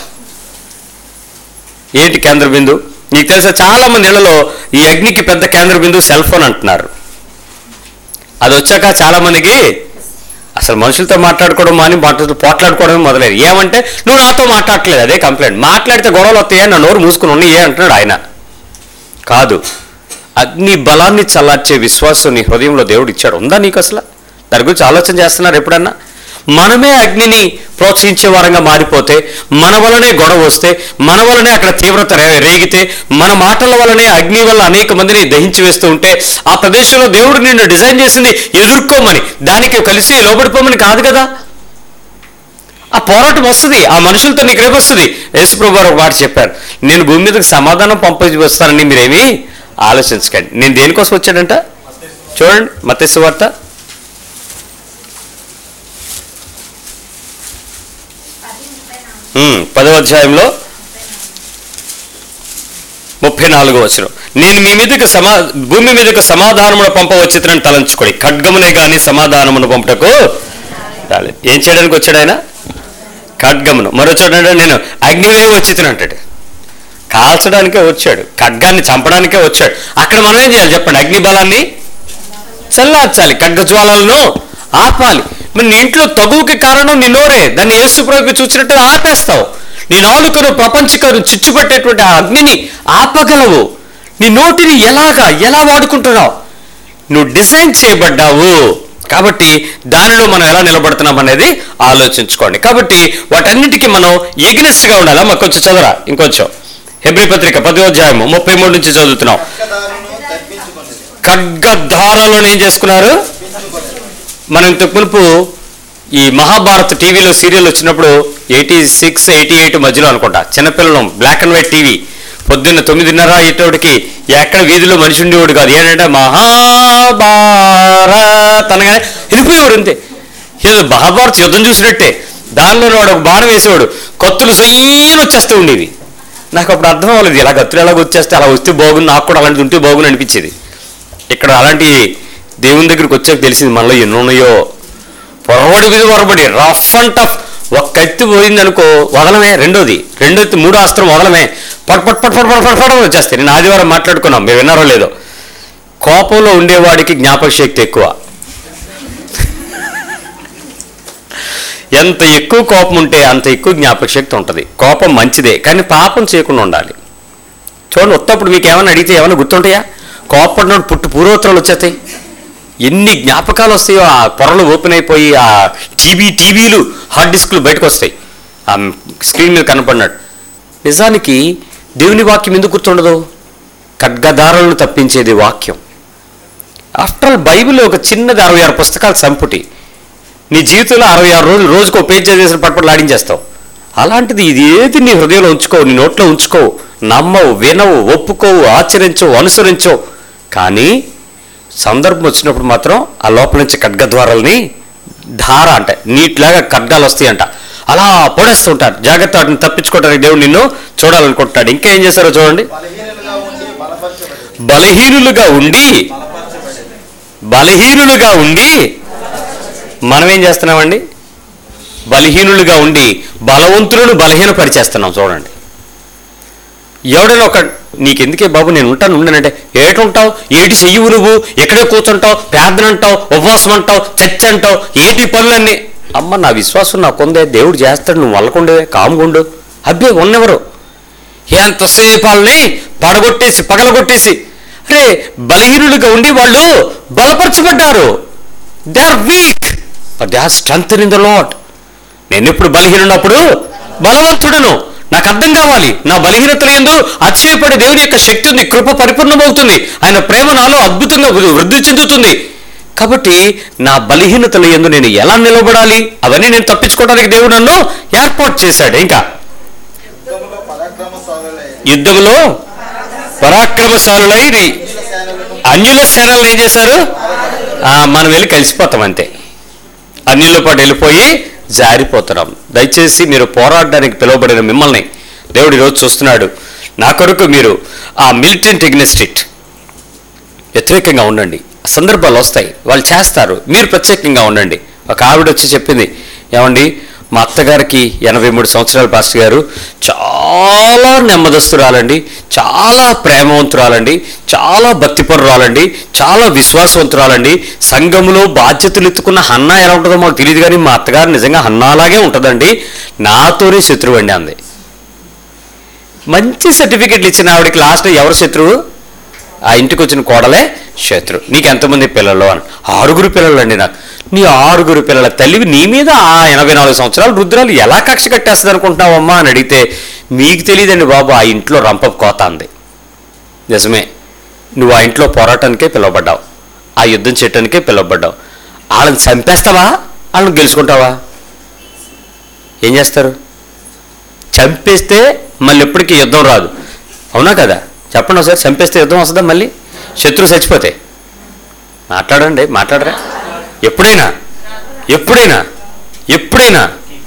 ఏంటి కేంద్ర బిందు నీకు తెలుసా చాలా మంది ఇళ్లలో ఈ అగ్నికి పెద్ద కేంద్ర బిందువు సెల్ ఫోన్ అంటున్నారు అది వచ్చాక చాలా మందికి అసలు మనుషులతో మాట్లాడుకోవడం మాని మాటలతో పోట్లాడుకోవడం మొదలైంది ఏమంటే నువ్వు నాతో మాట్లాడట్లేదు అదే కంప్లైంట్ మాట్లాడితే గొడవలు వస్తాయా నా నోరు మూసుకుని ఉన్నాయి ఏ అంటున్నాడు ఆయన కాదు అగ్ని బలాన్ని చల్లార్చే విశ్వాసం నీ హృదయంలో దేవుడు ఇచ్చాడు ఉందా నీకు అసలు దాని గురించి ఆలోచన చేస్తున్నారు ఎప్పుడన్నా మనమే అగ్నిని ప్రోత్సహించే వారంగా మారిపోతే మన వలనే గొడవ వస్తే మన వలనే అక్కడ తీవ్రత రే- రేగితే మన మాటల వలనే అగ్ని వల్ల అనేక మందిని దహించి వేస్తూ ఉంటే ఆ ప్రదేశంలో దేవుడు నిన్ను డిజైన్ చేసింది ఎదుర్కోమని దానికి కలిసి లోబడిపోమని కాదు కదా ఆ పోరాటం వస్తుంది ఆ మనుషులతో నీకు రేపు వస్తుంది యేసుప్రభు గారు ఒక మాట చెప్పారు నేను భూమి మీదకి సమాధానం పంపించి వస్తానని మీరేమీ ఆలోచించకండి నేను దేనికోసం వచ్చాడంట చూడండి మత్స్య వార్త పది ముప్పై నాలుగు ఉమ్, పదవ అధ్యాయంలో ముప్పై నాలుగో వచ్చిన నేను మీ మీదకి సమా భూమి మీదకి సమాధానమును పంపవచ్చితనని తలంచుకోడి ఖడ్గమునే గాని సమాధానమును పంపుటకు రాలేదు ఏం చేయడానికి వచ్చాడు ఆయన ఖడ్గమును మరో చూడండి నేను అగ్నివే వచ్చి అంటాడు కాల్చడానికే వచ్చాడు ఖడ్గాన్ని చంపడానికే వచ్చాడు అక్కడ మనం ఏం చేయాలి చెప్పండి అగ్ని బలాన్ని చల్లార్చాలి ఖడ్గ జ్వాలలను ఆపాలి మరి నీ ఇంట్లో తగువుకి కారణం నీ నోరే దాన్ని యేసు ప్రభుకి చూసినట్టుగా ఆపేస్తావు నీ నాలుకను ప్రపంచకరు చిచ్చుపట్టేటువంటి ఆ అగ్నిని ఆపగలవు నీ నోటిని ఎలాగా ఎలా వాడుకుంటున్నావు నువ్వు డిజైన్ చేయబడ్డావు కాబట్టి దానిలో మనం ఎలా నిలబడుతున్నాం అనేది ఆలోచించుకోండి కాబట్టి వాటన్నిటికీ మనం ఎగ్నెస్ట్ గా ఉండాలా మాకు కొంచెం చదవరా ఇంకొంచెం హెబ్రి పత్రిక పదోధ్యాయము ముప్పై మూడు నుంచి చదువుతున్నాం ఖడ్గదారును తప్పించుకున్నది ఖడ్గధారలను ఏం చేసుకున్నారు మనం ఇంతకు మునుపు ఈ మహాభారత్ టీవీలో సీరియల్ వచ్చినప్పుడు ఎయిటీ సిక్స్ ఎయిటీ ఎయిట్ మధ్యలో అనుకుంటా చిన్నపిల్లలు బ్లాక్ అండ్ వైట్ టీవీ పొద్దున్న తొమ్మిదిన్నర ఇటోడికి ఎక్కడ వీధిలో మనిషి ఉండేవాడు కాదు ఏంటంటే మహాభారత్ అనగానే వెళ్ళిపోయేవాడు అంతే ఏదో మహాభారత్ యుద్ధం చూసినట్టే దానిలో వాడు ఒక బాణం వేసేవాడు కత్తులు సయ్యని వచ్చేస్తూ ఉండేవి నాకు అప్పుడు అర్థం అవ్వలేదు ఇలా కత్తులు ఎలాగ వచ్చేస్తే అలా వస్తే బాగుంది నాకు కూడా అలాంటిది ఉంటే బాగుంది అనిపించేది ఇక్కడ అలాంటి దేవుని దగ్గరికి వచ్చాక తెలిసింది మనలో ఎన్ని ఉన్నాయో పొరబడి మీద పొరబడి రఫ్ అండ్ టఫ్ ఒక కత్తి పోయింది అనుకో వదలమే రెండోది రెండోది మూడో అస్త్రం వదలమే పట్ పట్ పట్ పట్ పట్ పట్ పట్ వచ్చేస్తాయి నేను ఆదివారం మాట్లాడుకున్నాం మీరు విన్నారో లేదో కోపంలో ఉండేవాడికి జ్ఞాపక శక్తి ఎక్కువ ఎంత ఎక్కువ కోపం ఉంటే అంత ఎక్కువ జ్ఞాపక శక్తి ఉంటుంది కోపం మంచిదే కానీ పాపం చేయకుండా ఉండాలి చూడండి ఉత్తప్పుడు మీకు ఏమైనా అడిగితే ఏమైనా గుర్తుంటాయా కోపడినోడు పుట్టు పూర్వోత్తరాలు వచ్చేస్తాయి ఎన్ని జ్ఞాపకాలు వస్తాయో ఆ పొరలు ఓపెన్ అయిపోయి ఆ టీవీ టీవీలు హార్డ్ డిస్క్లు బయటకు వస్తాయి ఆ స్క్రీన్ మీద కనపడినాడు నిజానికి దేవుని వాక్యం ఎందుకు గుర్తుండదు ఖడ్గదారులను తప్పించేది వాక్యం ఆఫ్టర్ ఆల్ బైబిల్ ఒక చిన్నది అరవై ఆరు పుస్తకాల సంపుటి నీ జీవితంలో అరవై ఆరు రోజులు రోజుకు ఒక పేజ్ చదివేసిన పట్టుపట్లు ఆడించేస్తావు అలాంటిది ఇది ఏది నీ హృదయంలో ఉంచుకోవు నీ నోట్లో ఉంచుకోవు నమ్మవు వినవు ఒప్పుకోవు ఆచరించవు అనుసరించవు కానీ సందర్భం వచ్చినప్పుడు మాత్రం ఆ లోపల నుంచి ఖడ్గద్వారాలని ధార అంటే నీటిలాగా ఖడ్గాలు వస్తాయంట అలా పొడేస్తుంటారు జాగ్రత్త వాటిని తప్పించుకోవడానికి దేవుడు నిన్ను చూడాలనుకుంటున్నాడు ఇంకా ఏం చేశారో చూడండి బలహీనులుగా ఉండి బలపరచబడి బలహీనులుగా ఉండి బలపరచబడి బలహీనులుగా ఉండి మనం ఏం చేస్తున్నామండి బలహీనులుగా ఉండి బలవంతులను బలహీనపరిచేస్తున్నాం చూడండి ఎవడైనా ఒక నీకెందుకే బాబు నేను ఉంటాను ఉండనంటే ఏటుంటావు ఏటి చెయ్యవు నువ్వు ఎక్కడే కూర్చుంటావు ప్రార్థన అంటావు ఉపవాసం అంటావు చర్చ అంటావు ఏటి పనులన్నీ అమ్మ నా విశ్వాసం నాకుందే దేవుడు చేస్తాడు నువ్వు వల్లకుండే కాముగుండు అబ్బే ఉన్నెవరు ఎంతసేపు వాళ్ళని పడగొట్టేసి పగలగొట్టేసి అరే బలహీనులుగా ఉండి వాళ్ళు బలపరచబడ్డారు they are weak but they are strength in the Lord నేను ఎప్పుడు బలహీనున్నప్పుడు బలవంతుడను నాకు అర్థం కావాలి నా బలహీనతలు ఎందు అతిశయపడే దేవుని యొక్క శక్తి ఉంది కృప పరిపూర్ణమవుతుంది ఆయన ప్రేమ నాలో అద్భుతంగా వృ- వృద్ధి చెందుతుంది కాబట్టి నా బలహీనతల ఎందు నేను ఎలా నిలబడాలి అవన్నీ నేను తప్పించుకోవడానికి దేవుడు నన్ను ఏర్పాటు చేశాడు ఇంకా యుద్ధంలో పరాక్రమశాలులై యుద్ధంలో పరాక్రమశాలులై రి- అన్యుల సేనలను అన్యుల సేనలను ఏం చేశారు ఆ, మనం వెళ్ళి కలిసిపోతాం అంతే అన్యుల పాటు వెళ్ళిపోయి జారిపోతున్నాం దయచేసి మీరు పోరాడడానికి పిలువబడిన మిమ్మల్ని దేవుడు ఈరోజు చూస్తున్నాడు నా కొరకు మీరు ఆ మిలిటెంట్ ఎగ్నెస్టిట్ వ్యతిరేకంగా ఉండండి సందర్భాలు వస్తాయి వాళ్ళు చేస్తారు మీరు ప్రత్యేకంగా ఉండండి ఒక ఆవిడ వచ్చి చెప్పింది ఏమండి మా అత్తగారికి ఎనభై మూడు సంవత్సరాల పాస్టర్ గారు చాలా నెమ్మదస్తురాలండి చాలా ప్రేమవంతురాలండి చాలా భక్తిపరురాలండి చాలా విశ్వాసవంతురాలండి సంఘంలో బాధ్యతలు ఎత్తుకున్న హన్నా ఎలా ఉంటుందో మాకు తెలియదు కానీ మా అత్తగారు నిజంగా హన్నాలాగే ఉంటుందండి నాతోనే శత్రువు అండి అంది మంచి సర్టిఫికెట్లు ఇచ్చిన ఆవిడకి లాస్ట్ ఎవరు శత్రువు ఆ ఇంటికి వచ్చిన కోడలే శత్రు నీకు ఎంతమంది పిల్లలు అని ఆరుగురు పిల్లలు అండి నాకు నీ ఆరుగురు పిల్లల తల్లివి నీ మీద ఆ ఎనభై నాలుగు సంవత్సరాలు రుద్రాలు ఎలా కక్ష కట్టేస్తుంది అనుకుంటున్నావమ్మా అని అడిగితే మీకు తెలియదండి బాబు ఆ ఇంట్లో రంప కోత అంది నిజమే నువ్వు ఆ ఇంట్లో పోరాటానికే పిలువబడ్డావు ఆ యుద్ధం చేయటానికే పిలువబడ్డావు వాళ్ళని చంపేస్తావా వాళ్ళని గెలుచుకుంటావా ఏం చేస్తారు చంపేస్తే మళ్ళీ ఎప్పటికీ యుద్ధం రాదు అవునా కదా చెప్పండి ఒకసారి చంపేస్తే యుద్ధం వస్తుందా మళ్ళీ శత్రువు చచ్చిపోతే మాట్లాడండి మాట్లాడరా ఎప్పుడైనా ఎప్పుడైనా ఎప్పుడైనా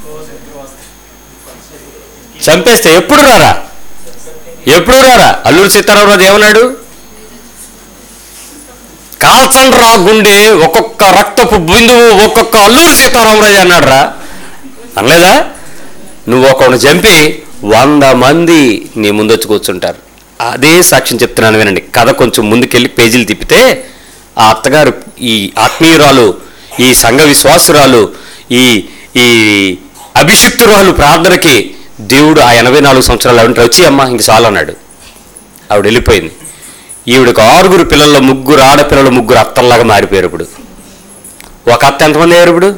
చంపేస్తే ఎప్పుడు రారా ఎప్పుడు రారా అల్లూరు సీతారామరాజు ఏమన్నాడు కాల్చండి రా గుండె ఒక్కొక్క రక్తపు బిందువు ఒక్కొక్క అల్లూరు సీతారామరాజు అన్నాడు రా అనలేదా నువ్వు ఒకరిని చంపి వంద మంది నీ ముందొచ్చి కూర్చుంటారు అదే సాక్ష్యం చెప్తున్నాను వినండి కథ కొంచెం ముందుకెళ్ళి పేజీలు తిప్పితే ఆ అత్తగారు ఈ ఆత్మీయురాలు ఈ సంఘ విశ్వాసురాలు ఈ ఈ అభిషిక్తురాలు ప్రార్థనకి దేవుడు ఆ ఎనభై నాలుగు సంవత్సరాలు ఆవిడ వచ్చి అమ్మ ఇంక చాలు అన్నాడు ఆవిడ వెళ్ళిపోయింది ఈవిడకు ఆరుగురు పిల్లల ముగ్గురు ఆడపిల్లలు ముగ్గురు అత్తల్లాగా మారిపోయారు ఇప్పుడు ఒక అత్త ఎంతమంది అయ్యారు ఇప్పుడు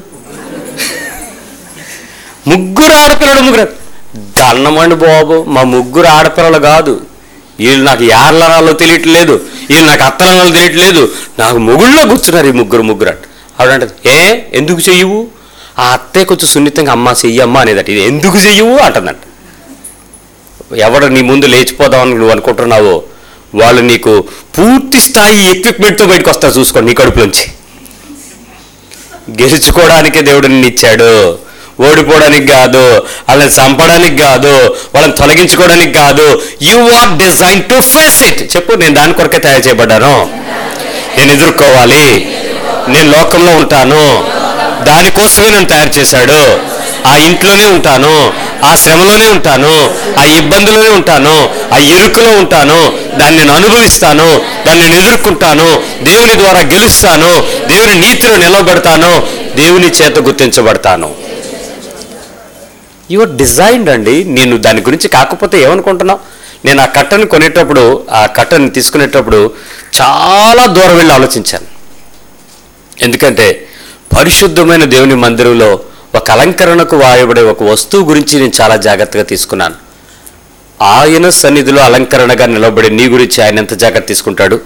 ముగ్గురు ఆడపిల్లలు ముగ్గురు దన్నమండి బాబు మా ముగ్గురు ఆడపిల్లలు కాదు వీళ్ళు నాకు యార్లనాలో తెలియట్లేదు వీళ్ళు నాకు అత్తలనాలో తెలియట్లేదు నాకు మొగుళ్ళో కూర్చున్నారు ఈ ముగ్గురు ముగ్గురు అంట ఆవిడంటది ఏ ఎందుకు చెయ్యవు ఆ అత్తే కొంచెం సున్నితంగా అమ్మ చెయ్యమ్మా అనేదట ఇది ఎందుకు చెయ్యవు అంటుందంట ఎవడు నీ ముందు లేచిపోదామని నువ్వు అనుకుంటున్నావో వాళ్ళు నీకు పూర్తి స్థాయి ఎక్విప్మెంట్తో బయటకు వస్తారు చూసుకోండి నీ కడుపులోంచి గెలుచుకోవడానికే దేవుడు నిన్ను ఇచ్చాడు ఓడిపోవడానికి కాదు వాళ్ళని చంపడానికి కాదు వాళ్ళని తొలగించుకోవడానికి కాదు you are design to face it చెప్పు నేను దాని కొరకే తయారు చేయబడ్డాను నేను ఎదుర్కోవాలి నేను లోకంలో ఉంటాను దానికోసమే నన్ను తయారు చేశాడు ఆ ఇంట్లోనే ఉంటాను ఆ శ్రమలోనే ఉంటాను ఆ ఇబ్బందులోనే ఉంటాను ఆ ఇరుకులో ఉంటాను దాన్ని నేను అనుభవిస్తాను దాన్ని నేను ఎదుర్కొంటాను దేవుని ద్వారా గెలుస్తాను దేవుని నీతిలో నిలబడతాను దేవుని చేత గుర్తించబడతాను యువర్ డిజైన్డ్ అండి నేను దాని గురించి కాకపోతే ఏమనుకుంటున్నావు నేను ఆ కట్టను కొనేటప్పుడు ఆ కట్టను తీసుకునేటప్పుడు చాలా దూరం వెళ్ళి ఆలోచించాను ఎందుకంటే పరిశుద్ధమైన దేవుని మందిరంలో ఒక అలంకరణకు వాయబడే ఒక వస్తువు గురించి నేను చాలా జాగ్రత్తగా తీసుకున్నాను ఆయన సన్నిధిలో అలంకరణగా నిలబడి నీ గురించి ఆయన ఎంత జాగ్రత్త తీసుకుంటాడు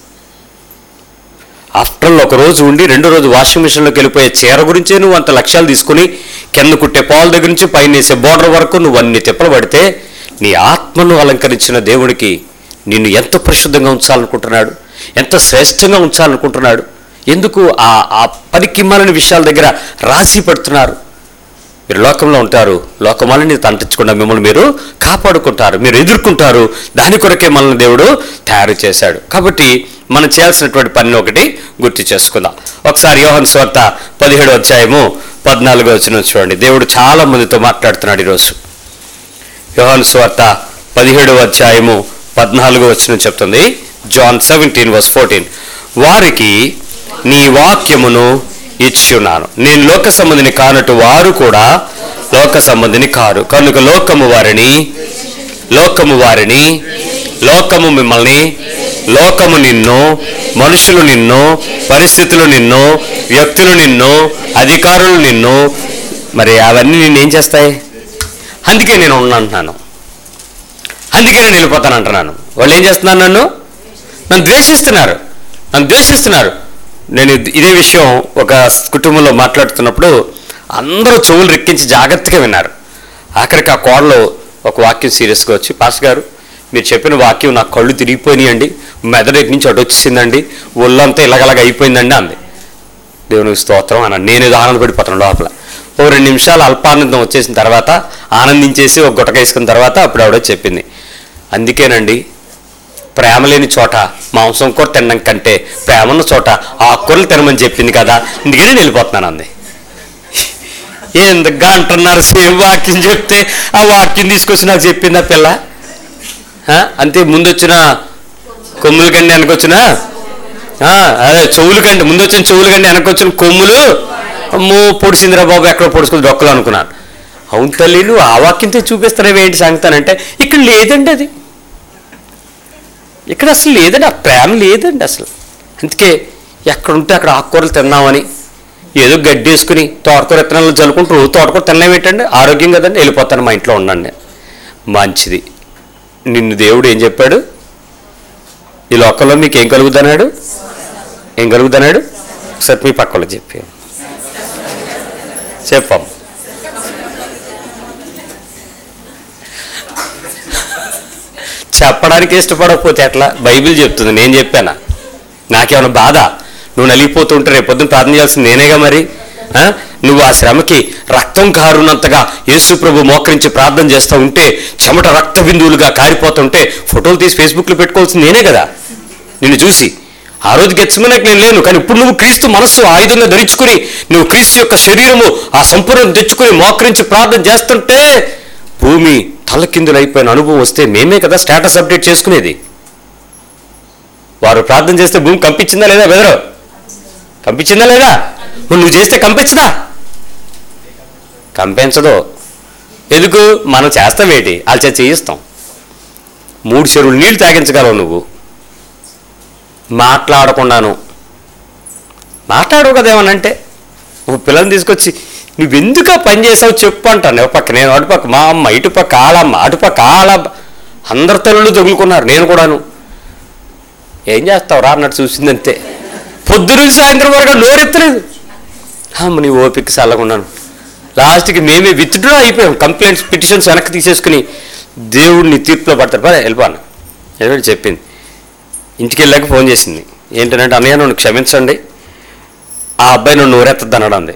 ఆఫ్టర్ ఒక రోజు ఉండి రెండో రోజు వాషింగ్ మిషన్లోకి వెళ్ళిపోయే చీర గురించే నువ్వు అంత లక్ష్యాలు తీసుకుని కింద కుట్టే పాల దగ్గర నుంచి పైన వేసే బోర్డర్ వరకు నువ్వు అన్ని తిప్పలు పడితే నీ ఆత్మను అలంకరించిన దేవుడికి నిన్ను ఎంత పరిశుద్ధంగా ఉంచాలనుకుంటున్నాడు ఎంత శ్రేష్టంగా ఉంచాలనుకుంటున్నాడు ఎందుకు ఆ ఆ పరికిమ్మలని విషయాల దగ్గర రాజీ పడుతున్నారు మీరు లోకంలో ఉంటారు లోకమాలని తంటించకుండా మిమ్మల్ని మీరు కాపాడుకుంటారు మీరు ఎదుర్కొంటారు దాని కొరకే మనల్ని దేవుడు తయారు చేశాడు కాబట్టి మనం చేయాల్సినటువంటి పని ఒకటి గుర్తు చేసుకుందాం ఒకసారి యోహన్ స్వార్త పదిహేడు అధ్యాయము పద్నాలుగో వచ్చిన చూడండి దేవుడు చాలా మందితో మాట్లాడుతున్నాడు ఈరోజు యోహన్ స్వార్త పదిహేడవ అధ్యాయము పద్నాలుగో వచ్చిన చెప్తుంది జాన్ సెవెంటీన్ వర్స్ ఫోర్టీన్ వారికి నీ వాక్యమును ఇచ్చున్నాను నేను లోక సంబంధిని కానట్టు వారు కూడా లోక సంబంధిని కారు కనుక లోకము వారిని లోకము వారిని లోకము మిమ్మల్ని లోకము నిన్ను మనుషులు నిన్ను పరిస్థితులు నిన్ను వ్యక్తులు నిన్ను అధికారులు నిన్ను మరి అవన్నీ నిన్ను ఏం చేస్తాయి అందుకే నేను ఉన్నాను అందుకే నేను వెళ్ళిపోతాను అంటున్నాను వాళ్ళు ఏం చేస్తున్నారు నన్ను నన్ను ద్వేషిస్తున్నారు నన్ను ద్వేషిస్తున్నారు నేను ఇది- ఇదే విషయం ఒక కుటుంబంలో మాట్లాడుతున్నప్పుడు అందరూ చెవులు రెక్కించి జాగ్రత్తగా విన్నారు ఆఖరికి ఆ కోడలో ఒక వాక్యం సీరియస్గా వచ్చి పాస్ గారు మీరు చెప్పిన వాక్యం నా కళ్ళు తిరిగిపోయినాయండి మెదడు నుంచి అటు వచ్చేసిందండి ఒళ్ళంతా ఇలాగలాగ అయిపోయిందండి అంది దేవునికి స్తోత్రం అని నేను ఏదో ఆనందపడిపోతాను లోపల ఓ రెండు నిమిషాలు అల్పానందం వచ్చేసిన తర్వాత ఆనందించేసి ఒక గుటక వేసుకున్న తర్వాత అప్పుడు ఆవిడ చెప్పింది అందుకేనండి ప్రేమ లేని చోట మాంసం కూర తినడం కంటే ప్రేమ ఉన్న చోట ఆకుకూరలు తినమని చెప్పింది కదా అందుకే నేను వెళ్ళిపోతున్నాను అంది ఎందుకు అంటున్నారు సేమ్ వాక్యం చెప్తే ఆ వాక్యం తీసుకొచ్చి నాకు చెప్పింది ఆ పిల్ల ఆ, అంతే ముందు వచ్చిన కొమ్ముల కండి వెనకొచ్చిన ఆ, అదే చెవులు కండి ముందు వచ్చిన చెవులు కండి వెనకొచ్చిన కొమ్ములు అమ్మో పొడిసిందిరా బాబు ఎక్కడ పొడుచుకుని డొక్కలు అనుకున్నాను అవును తల్లి నువ్వు ఆ వాక్యంతో చూపిస్తున్నావు ఏంటి సంగతానంటే ఇక్కడ లేదండి అది ఇక్కడ అసలు లేదండి ఆ ప్రేమ లేదండి అసలు అందుకే ఎక్కడ ఉంటే అక్కడ ఆకుకూరలు తిన్నామని ఏదో గడ్డి వేసుకుని తోటకూర విత్తనాలు చల్లుకుంటూ రోజు తోటకూర తినలేం ఏంటండి ఆరోగ్యం కదండి వెళ్ళిపోతాను మా ఇంట్లో ఉండండి మంచిది నిన్ను దేవుడు ఏం చెప్పాడు ఈ లోకంలో మీకు ఏం కలుగుతున్నాడు ఏం కలుగుతున్నాడు ఒకసారి మీ పక్కలో చెప్పి చెప్పాం చెప్పడానికి ఇష్టపడకపోతే ఎట్లా బైబిల్ చెప్తుంది నేను చెప్పానా నాకేమైనా బాధ నువ్వు నలిగిపోతుంటే రేపు పొద్దున్న ప్రార్థన చేయాల్సింది నేనేగా మరి ఆ? నువ్వు ఆ శ్రమకి రక్తం కారునంతగా యేసు ప్రభు మోకరించి ప్రార్థన చేస్తూ ఉంటే చెమట రక్త బిందువులుగా కారిపోతుంటే ఫోటోలు తీసి ఫేస్బుక్లో పెట్టుకోవాల్సింది నేనే కదా నిన్ను చూసి ఆ రోజు గెచ్చమనకు నేను లేను కానీ ఇప్పుడు నువ్వు క్రీస్తు మనస్సు ఆయుధంగా ధరించుకుని నువ్వు క్రీస్తు యొక్క శరీరము ఆ సంపూర్ణ తెచ్చుకుని మోకరించి ప్రార్థన చేస్తుంటే భూమి తలకిందులైపోయిన అనుభవం వస్తే మేమే కదా స్టేటస్ అప్డేట్ చేసుకునేది వారు ప్రార్థన చేస్తే భూమి కంపించిందా లేదా బెదరు కంపించిందా లేదా మరి నువ్వు చేస్తే కంపించదా కంపించదు ఎందుకు మనం చేస్తామేటి వాళ్ళ చేత చేయిస్తాం మూడు చెరువులు నీళ్లు తాగించగలవు నువ్వు మాట్లాడకుండాను మాట్లాడవు కదా ఏమనంటే ఒక పిల్లని తీసుకొచ్చి నువ్వెందుకు ఆ పని చేసావు చెప్పు అంటాను ఒక పక్క నేను అటుపక్క మా అమ్మ ఇటుపక్క ఆలమ్మ అటుపక్క ఆలమ్మ అందరి తల్లులు తగులుకున్నారు నేను కూడాను ఏం చేస్తావు రా అన్నట్టు చూసిందంతే పొద్దున సాయంత్రం వరకు నోరెత్తలేదు అమ్మ నీ ఓపిక చల్లకున్నాను లాస్ట్కి మేమే విత్డ్రా అయిపోయాం కంప్లైంట్స్ పిటిషన్స్ వెనక్కి తీసేసుకుని దేవుడిని తీర్పులో పడతారు పదే వెళ్ళిపోను వెళ్ళి చెప్పింది ఇంటికి వెళ్ళాక ఫోన్ చేసింది ఏంటంటే అన్నయ్య నన్ను క్షమించండి ఆ అబ్బాయి నన్ను నోరెత్తద్దు అన్నాడు అంది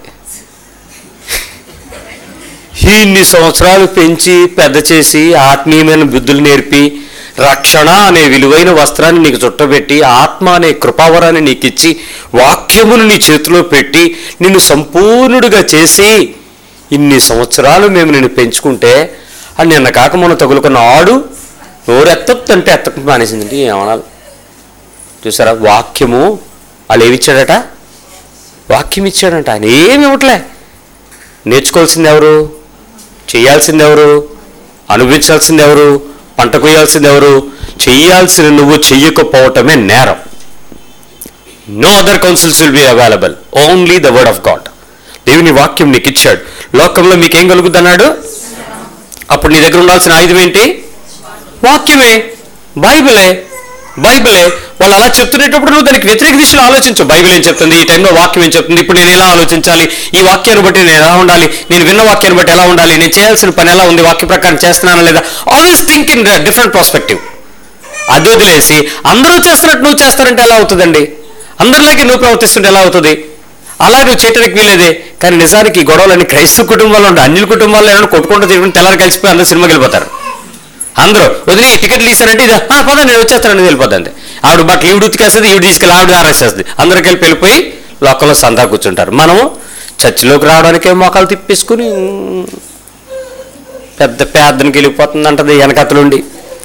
ఇన్ని సంవత్సరాలు పెంచి పెద్ద చేసి ఆత్మీయమైన బుద్ధులు నేర్పి రక్షణ అనే విలువైన వస్త్రాన్ని నీకు చుట్టబెట్టి ఆత్మ అనే కృపావరాన్ని నీకు ఇచ్చి వాక్యమును నీ చేతిలో పెట్టి నిన్ను సంపూర్ణుడిగా చేసి ఇన్ని సంవత్సరాలు మేము నిన్ను పెంచుకుంటే అని నిన్న కాక మొన్న తగులుకున్న ఆడు నోరెత్తంటే ఎత్తకుండా మానేసిందండి ఏమనాలి చూసారా వాక్యము వాళ్ళు ఏమిచ్చాడట వాక్యం ఇచ్చాడంట ఆయన ఏమి ఇవ్వట్లే నేర్చుకోవాల్సింది ఎవరు చేయాల్సింది ఎవరు అనుభవించాల్సింది ఎవరు పంట కొయ్యాల్సింది ఎవరు చెయ్యాల్సిన నువ్వు చెయ్యకపోవటమే నేరం no other counsels will be available only the word of God దేవుని వాక్యం నీకు ఇచ్చాడు లోకంలో మీకేం కలుగుద్ది అన్నాడు అప్పుడు నీ దగ్గర ఉండాల్సిన ఆయుధం ఏంటి వాక్యమే బైబిలే బైబిలే వాళ్ళు అలా చెప్తున్నప్పుడు నువ్వు దానికి వ్యతిరేక దిశలో ఆలోచించు బైబిల్ ఏం చెప్తుంది ఈ టైంలో వాక్యం ఏం చెప్తుంది ఇప్పుడు నేను ఎలా ఆలోచించాలి ఈ వాక్యాన్ని బట్టి నేను ఎలా ఉండాలి నేను విన్న వాక్యాన్ని బట్టి ఎలా ఉండాలి నేను చేయాల్సిన పని ఎలా ఉంది వాక్య ప్రకారం చేస్తున్నానా లేదా always think in different perspective అది వదిలేసి అందరూ చేస్తున్నట్టు నువ్వు చేస్తారంటే ఎలా అవుతుందండి అందరిలాగే నువ్వు ప్రవర్తిస్తుంటే ఎలా అవుతుంది అలా నువ్వు చేయడానికి వీలేదే కానీ నిజానికి ఈ గొడవలన్నీ క్రైస్తవ కుటుంబాల్లో ఉండే అన్ని కుటుంబాల్లో ఏమైనా కొట్టుకుంటూ తిరుగుకుంటూ తెల్లారి కలిసిపోయి అందరూ సినిమాకి వెళ్ళిపోతారు అందరూ వదిలి టికెట్లు తీసారంటే ఇది "ఆ, పద నేను వచ్చేస్తానని వెళ్ళిపోద్ది అంతే ఆవిడ బట్టలు ఈవిడ ఉతికేస్తుంది ఈవిడ తీసుకెళ్ళి ఆవిడ ఆరేసేస్తుంది అందరికి వెళ్ళి వెళ్ళిపోయి లోకంలో సందా కూర్చుంటారు మనము చర్చిలోకి రావడానికే మోకాలు తిప్పేసుకుని "ఉమ్, పెద్ద పేదనికి వెళ్ళిపోతుంది అంటది వెనకతలుండి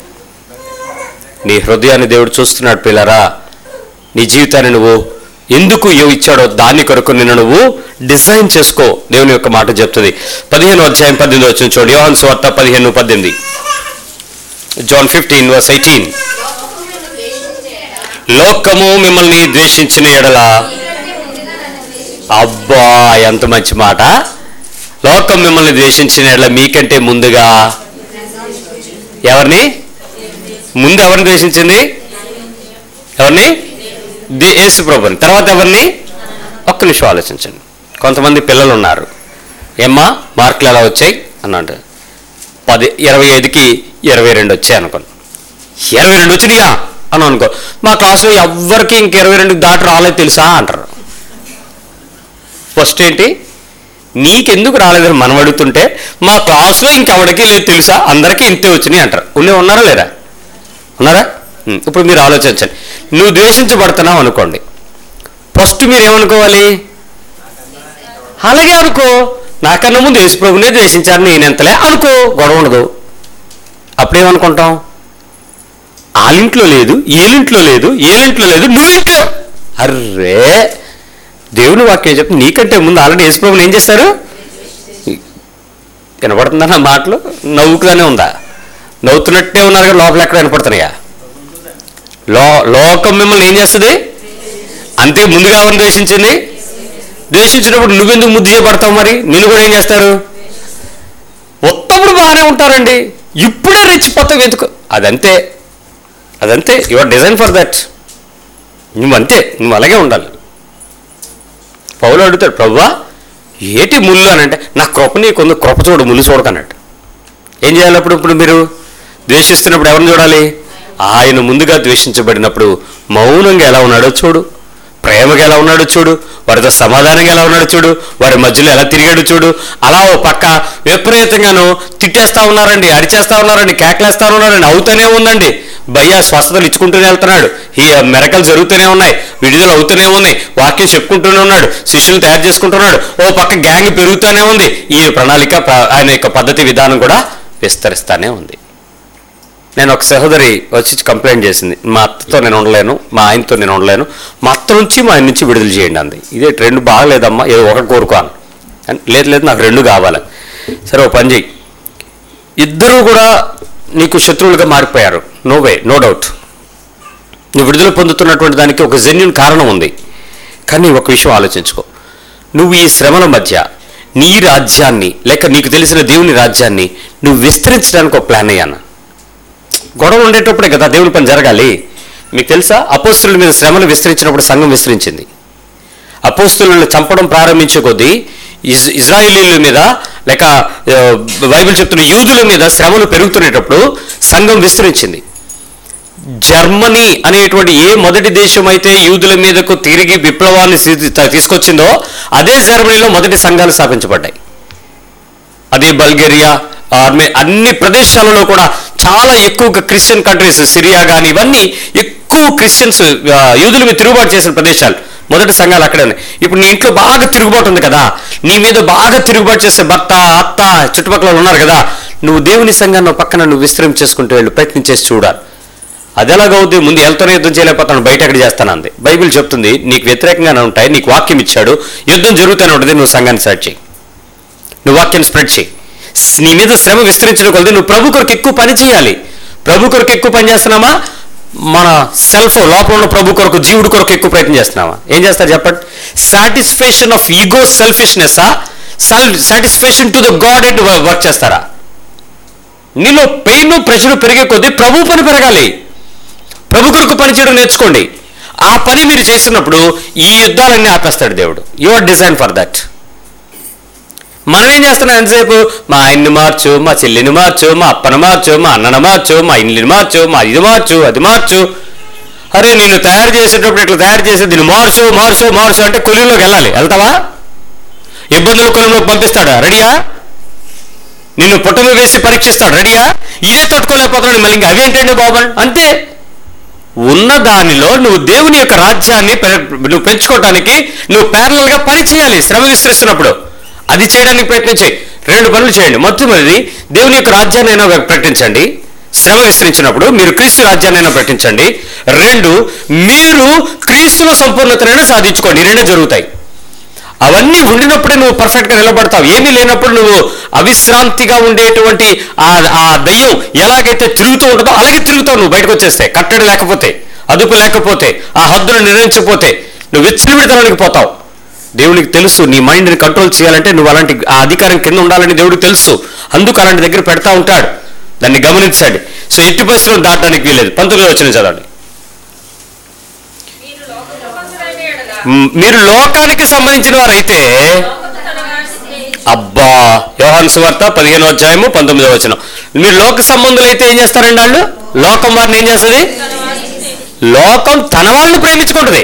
నీ హృదయాన్ని దేవుడు చూస్తున్నాడు పిల్లరా నీ జీవితాన్ని నువ్వు ఎందుకు ఏవి ఇచ్చాడో దాని కొరకు నిన్ను నువ్వు డిజైన్ చేసుకో దేవుని యొక్క మాట చెప్తుంది పదిహేను అధ్యాయం పద్దెనిమిది వచ్చిన చూడండి యోహన్ స్వార్త పదిహేను పద్దెనిమిది జాన్ ఫిఫ్టీన్ వర్స్ ఎయిటీన్ లోకము మిమ్మల్ని ద్వేషించిన ఎడల అబ్బా ఎంత మంచి మాట లోకం మిమ్మల్ని ద్వేషించిన ఎడల మీకంటే ముందుగా ఎవరిని ముందు ఎవరిని ద్వేషించింది ఎవరిని దే- యేసు ప్రభుని తర్వాత ఎవరిని ఒక్క నిమిషం ఆలోచించండి కొంతమంది పిల్లలు ఉన్నారు ఏమ్మా మార్కులు ఎలా వచ్చాయి అన్నాడు పది ఇరవై ఐదుకి ఇరవై రెండు వచ్చాయి అనుకోండి ఇరవై రెండు వచ్చినాయా అని అనుకో మా క్లాసులో ఎవ్వరికి ఇంక ఇరవై రెండుకి దాటి రాలేదు తెలుసా అంటారు ఫస్ట్ ఏంటి నీకెందుకు రాలేదని మనం అడుగుతుంటే మా క్లాస్లో ఇంకెవరికి లేదు తెలుసా అందరికీ ఇంతే వచ్చినాయి అంటారు ఉండే ఉన్నారా లేరా ఉన్నారా ఉం, ఇప్పుడు మీరు ఆలోచించండి నువ్వు ద్వేషించబడుతున్నావు అనుకోండి ఫస్ట్ మీరు ఏమనుకోవాలి అలాగే అనుకో నాకన్నా ముందు యేసుప్రభునే ద్వేషించారు నేనెంతలే అనుకో గొడవ ఉండదు అప్పుడేమనుకుంటాం వాళ్ళింట్లో లేదు వీళ్ళింట్లో లేదు వీళ్ళింట్లో లేదు నువ్వింట్లో అర్రే దేవుని వాక్యం చెప్పి నీకంటే ముందు ఆల్రెడీ యేసుప్రభుని ఏం చేస్తారు వినపడుతుందా నా మాటలు నవ్వుకుగానే ఉందా నవ్వుతున్నట్టే ఉన్నారు కానీ లోపల ఎక్కడ వినపడుతున్నాయా లో లోకం మిమ్మల్ని ఏం చేస్తుంది అంతే ముందుగా ఎవరిని ద్వేషించింది ద్వేషించినప్పుడు నువ్వెందుకు ముద్దు చేయబడతావు మరి నిన్ను కూడా ఏం చేస్తారు ఉత్తప్పుడు బాగానే ఉంటారండి ఇప్పుడే రెచ్చిపోతావు ఎందుకు అదంతే అదంతే యువర్ డిజైన్ ఫర్ దట్ నువ్వు అంతే నువ్వు అలాగే ఉండాలి పౌలు అడుగుతాడు ప్రభువా ఏటి ముళ్ళు అని అంటే నా కృప నీకుంది కృప చూడు ముళ్ళు చూడకన్నట్టు ఏం చేయాలి అప్పుడు ఇప్పుడు మీరు ద్వేషిస్తున్నప్పుడు ఎవరిని చూడాలి ఆయన ముందుగా ద్వేషించబడినప్పుడు మౌనంగా ఎలా ఉన్నాడో చూడు ప్రేమగా ఎలా ఉన్నాడో చూడు వారితో సమాధానంగా ఎలా ఉన్నాడో చూడు వారి మధ్యలో ఎలా తిరిగాడు చూడు అలా ఓ పక్క విపరీతంగాను తిట్టేస్తా ఉన్నారండి అరిచేస్తా ఉన్నారండి కేకలేస్తా ఉన్నారండి అవుతూనే ఉందండి భయ్య స్వస్థతలు ఇచ్చుకుంటూనే వెళ్తున్నాడు ఈ మెరకలు జరుగుతూనే ఉన్నాయి విడుదల అవుతూనే ఉన్నాయి వాక్యం చెప్పుకుంటూనే ఉన్నాడు శిష్యులు తయారు చేసుకుంటున్నాడు ఓ పక్క గ్యాంగ్ పెరుగుతూనే ఉంది ఈ ప్రణాళిక ప్ర- ఆయన యొక్క పద్ధతి విధానం కూడా విస్తరిస్తానే ఉంది నేను ఒక సహోదరి వచ్చి కంప్లైంట్ చేసింది మా అత్తతో నేను ఉండలేను మా ఆయనతో నేను ఉండలేను మా అత్త నుంచి మా ఆయన నుంచి విడుదల చేయండి అంది ఇదే రెండు బాగలేదమ్మా ఏదో ఒకటి కోరుకోను అని లేదు లేదు నాకు రెండు కావాలి సరే ఓ పని చెయ్యి ఇద్దరూ కూడా నీకు శత్రువులుగా మారిపోయారు నో వే నో డౌట్ నువ్వు విడుదల పొందుతున్నటువంటి దానికి ఒక జెన్యున్ కారణం ఉంది కానీ ఒక విషయం ఆలోచించుకో నువ్వు ఈ శ్రమల మధ్య నీ రాజ్యాన్ని లేక నీకు తెలిసిన దేవుని రాజ్యాన్ని నువ్వు విస్తరించడానికి ఒక ప్లాన్ అయ్యాను గొడవ ఉండేటప్పుడే కదా దేవుని పని జరగాలి మీకు తెలుసా అపోస్తుల మీద శ్రమలు విస్తరించినప్పుడు సంఘం విస్తరించింది అపోస్తులను చంపడం ప్రారంభించే కొద్దీ ఇజ్ ఇజ్రాయిలీల మీద లేక ఆ, బైబిల్ చెప్తున్న యూదుల మీద శ్రమలు పెరుగుతున్నప్పుడు సంఘం విస్తరించింది జర్మనీ అనేటువంటి ఏ మొదటి దేశం అయితే యూదుల మీదకు తిరిగి విప్లవాన్ని తీ- తీసుకొచ్చిందో అదే జర్మనీలో మొదటి సంఘాలు స్థాపించబడ్డాయి అదే బల్గేరియా ఆర్మే అన్ని ప్రదేశాలలో కూడా చాలా ఎక్కువగా క్రిస్టియన్ కంట్రీస్ సిరియా కానీ ఇవన్నీ ఎక్కువ క్రిస్టియన్స్ ఆ, యూదుల మీద తిరుగుబాటు చేసిన ప్రదేశాలు మొదటి సంఘాలు అక్కడే ఉన్నాయి ఇప్పుడు నీ ఇంట్లో బాగా తిరుగుబాటు ఉంది కదా నీ మీద బాగా తిరుగుబాటు చేసే భర్త అత్త చుట్టుపక్కల వాళ్ళు ఉన్నారు కదా నువ్వు దేవుని సంఘాన్ని ఒక పక్కన నువ్వు విస్తరం చేసుకుంటూ వెళ్ళు ప్రయత్నించేసి చూడాలి అది ఎలాగవుద్ది ముందు వెళ్తూనే యుద్ధం చేయలేకపోతాను బయట ఎక్కడ చేస్తాను అంది బైబిల్ చెప్తుంది నీకు వ్యతిరేకంగానే ఉంటాయి నీకు వాక్యం ఇచ్చాడు యుద్ధం జరుగుతూనే ఉంటుంది నువ్వు సంఘాన్ని స్టార్ట్ చేయి నువ్వు వాక్యం స్ప్రెడ్ చేయి నీ మీద శ్రమ విస్తరించడం కొలది నువ్వు ప్రభు కొరకు ఎక్కువ పని చేయాలి ప్రభు కొరకు ఎక్కువ పని చేస్తున్నామా మన సెల్ఫ్ లోపల ఉన్న ప్రభు కొరకు జీవుడి కొరకు ఎక్కువ ప్రయత్నం చేస్తున్నామా ఏం చేస్తారు చెప్పండి satisfaction of ego selfishness satisfaction to the God and work చేస్తారా నీలో పెయిన్ ప్రెషర్ పెరిగే కొద్దీ ప్రభు పని పెరగాలి ప్రభు కొరకు పని చేయడం నేర్చుకోండి ఆ పని మీరు చేస్తున్నప్పుడు ఈ యుద్ధాలన్నీ ఆపేస్తాడు దేవుడు you are design for that మనం ఏం చేస్తున్నాం ఎంతసేపు మా ఆయన్ని మార్చు మా చెల్లిని మార్చు మా అప్పని మార్చు మా అన్నని మార్చు మా ఇల్లుని మార్చు మా ఇది మార్చు అది మార్చు అరే నిన్ను తయారు చేసేటప్పుడు ఇట్లా తయారు చేసి దీన్ని మార్చు మార్చు మార్చు అంటే కులీలోకి వెళ్ళాలి వెళ్తావా ఇబ్బందుల కులంలోకి పంపిస్తాడా రెడీయా నిన్ను పుట్టలు వేసి పరీక్షిస్తాడు రెడీయా ఇదే తట్టుకోలేకపోతున్నాడు మళ్ళీ ఇంకా అవేంటండి బాబు అంతే ఉన్న దానిలో నువ్వు దేవుని యొక్క రాజ్యాన్ని పె- నువ్వు పెంచుకోవటానికి నువ్వు parallel గా పని చేయాలి శ్రమ విస్తరిస్తున్నప్పుడు అది చేయడానికి ప్రయత్నం చేయి రెండు పనులు చేయండి మొట్టమొదటిది దేవుని యొక్క రాజ్యాన్ని అయినా ప్రకటించండి శ్రమ విస్తరించినప్పుడు మీరు క్రీస్తు రాజ్యాన్ని అయినా ప్రకటించండి రెండు మీరు క్రీస్తులో సంపూర్ణతనైనా సాధించుకోండి ఈ రెండే జరుగుతాయి అవన్నీ ఉండినప్పుడే నువ్వు పర్ఫెక్ట్గా నిలబడతావు ఏమీ లేనప్పుడు నువ్వు అవిశ్రాంతిగా ఉండేటువంటి ఆ ఆ దయ్యం ఎలాగైతే తిరుగుతూ ఉంటుందో అలాగే తిరుగుతావు నువ్వు బయటకు వచ్చేస్తే కట్టడి లేకపోతే అదుపు లేకపోతే ఆ హద్దును నిర్ణయించకపోతే నువ్వు విచ్చలవిడతనానికి పోతావు దేవునికి తెలుసు నీ మైండ్ని కంట్రోల్ చేయాలంటే నువ్వు అలాంటి ఆ అధికారం కింద ఉండాలని దేవుడికి తెలుసు అందుకు అలాంటి దగ్గర పెడతా ఉంటాడు దాన్ని గమనించండి సో ఎట్టి పరిస్థితుల్లో దాటడానికి వీలేదు పంతొమ్మిది వచ్చిన చదవండి మీరు లోకసంబంధులైన యెడల మ్, మీరు లోకానికి సంబంధించిన వారైతే లోకపు తన వారిని స్నేహించు. అబ్బా యోహాను సువార్త పదిహేను అధ్యాయము పంతొమ్మిదో వచనం మీరు లోక సంబంధులైతే ఏం చేస్తారండి వాళ్ళు లోకం వారిని ఏం చేస్తుంది తన వారిని స్నేహించు. లోకం తన వాళ్ళని ప్రేమించుకుంటుంది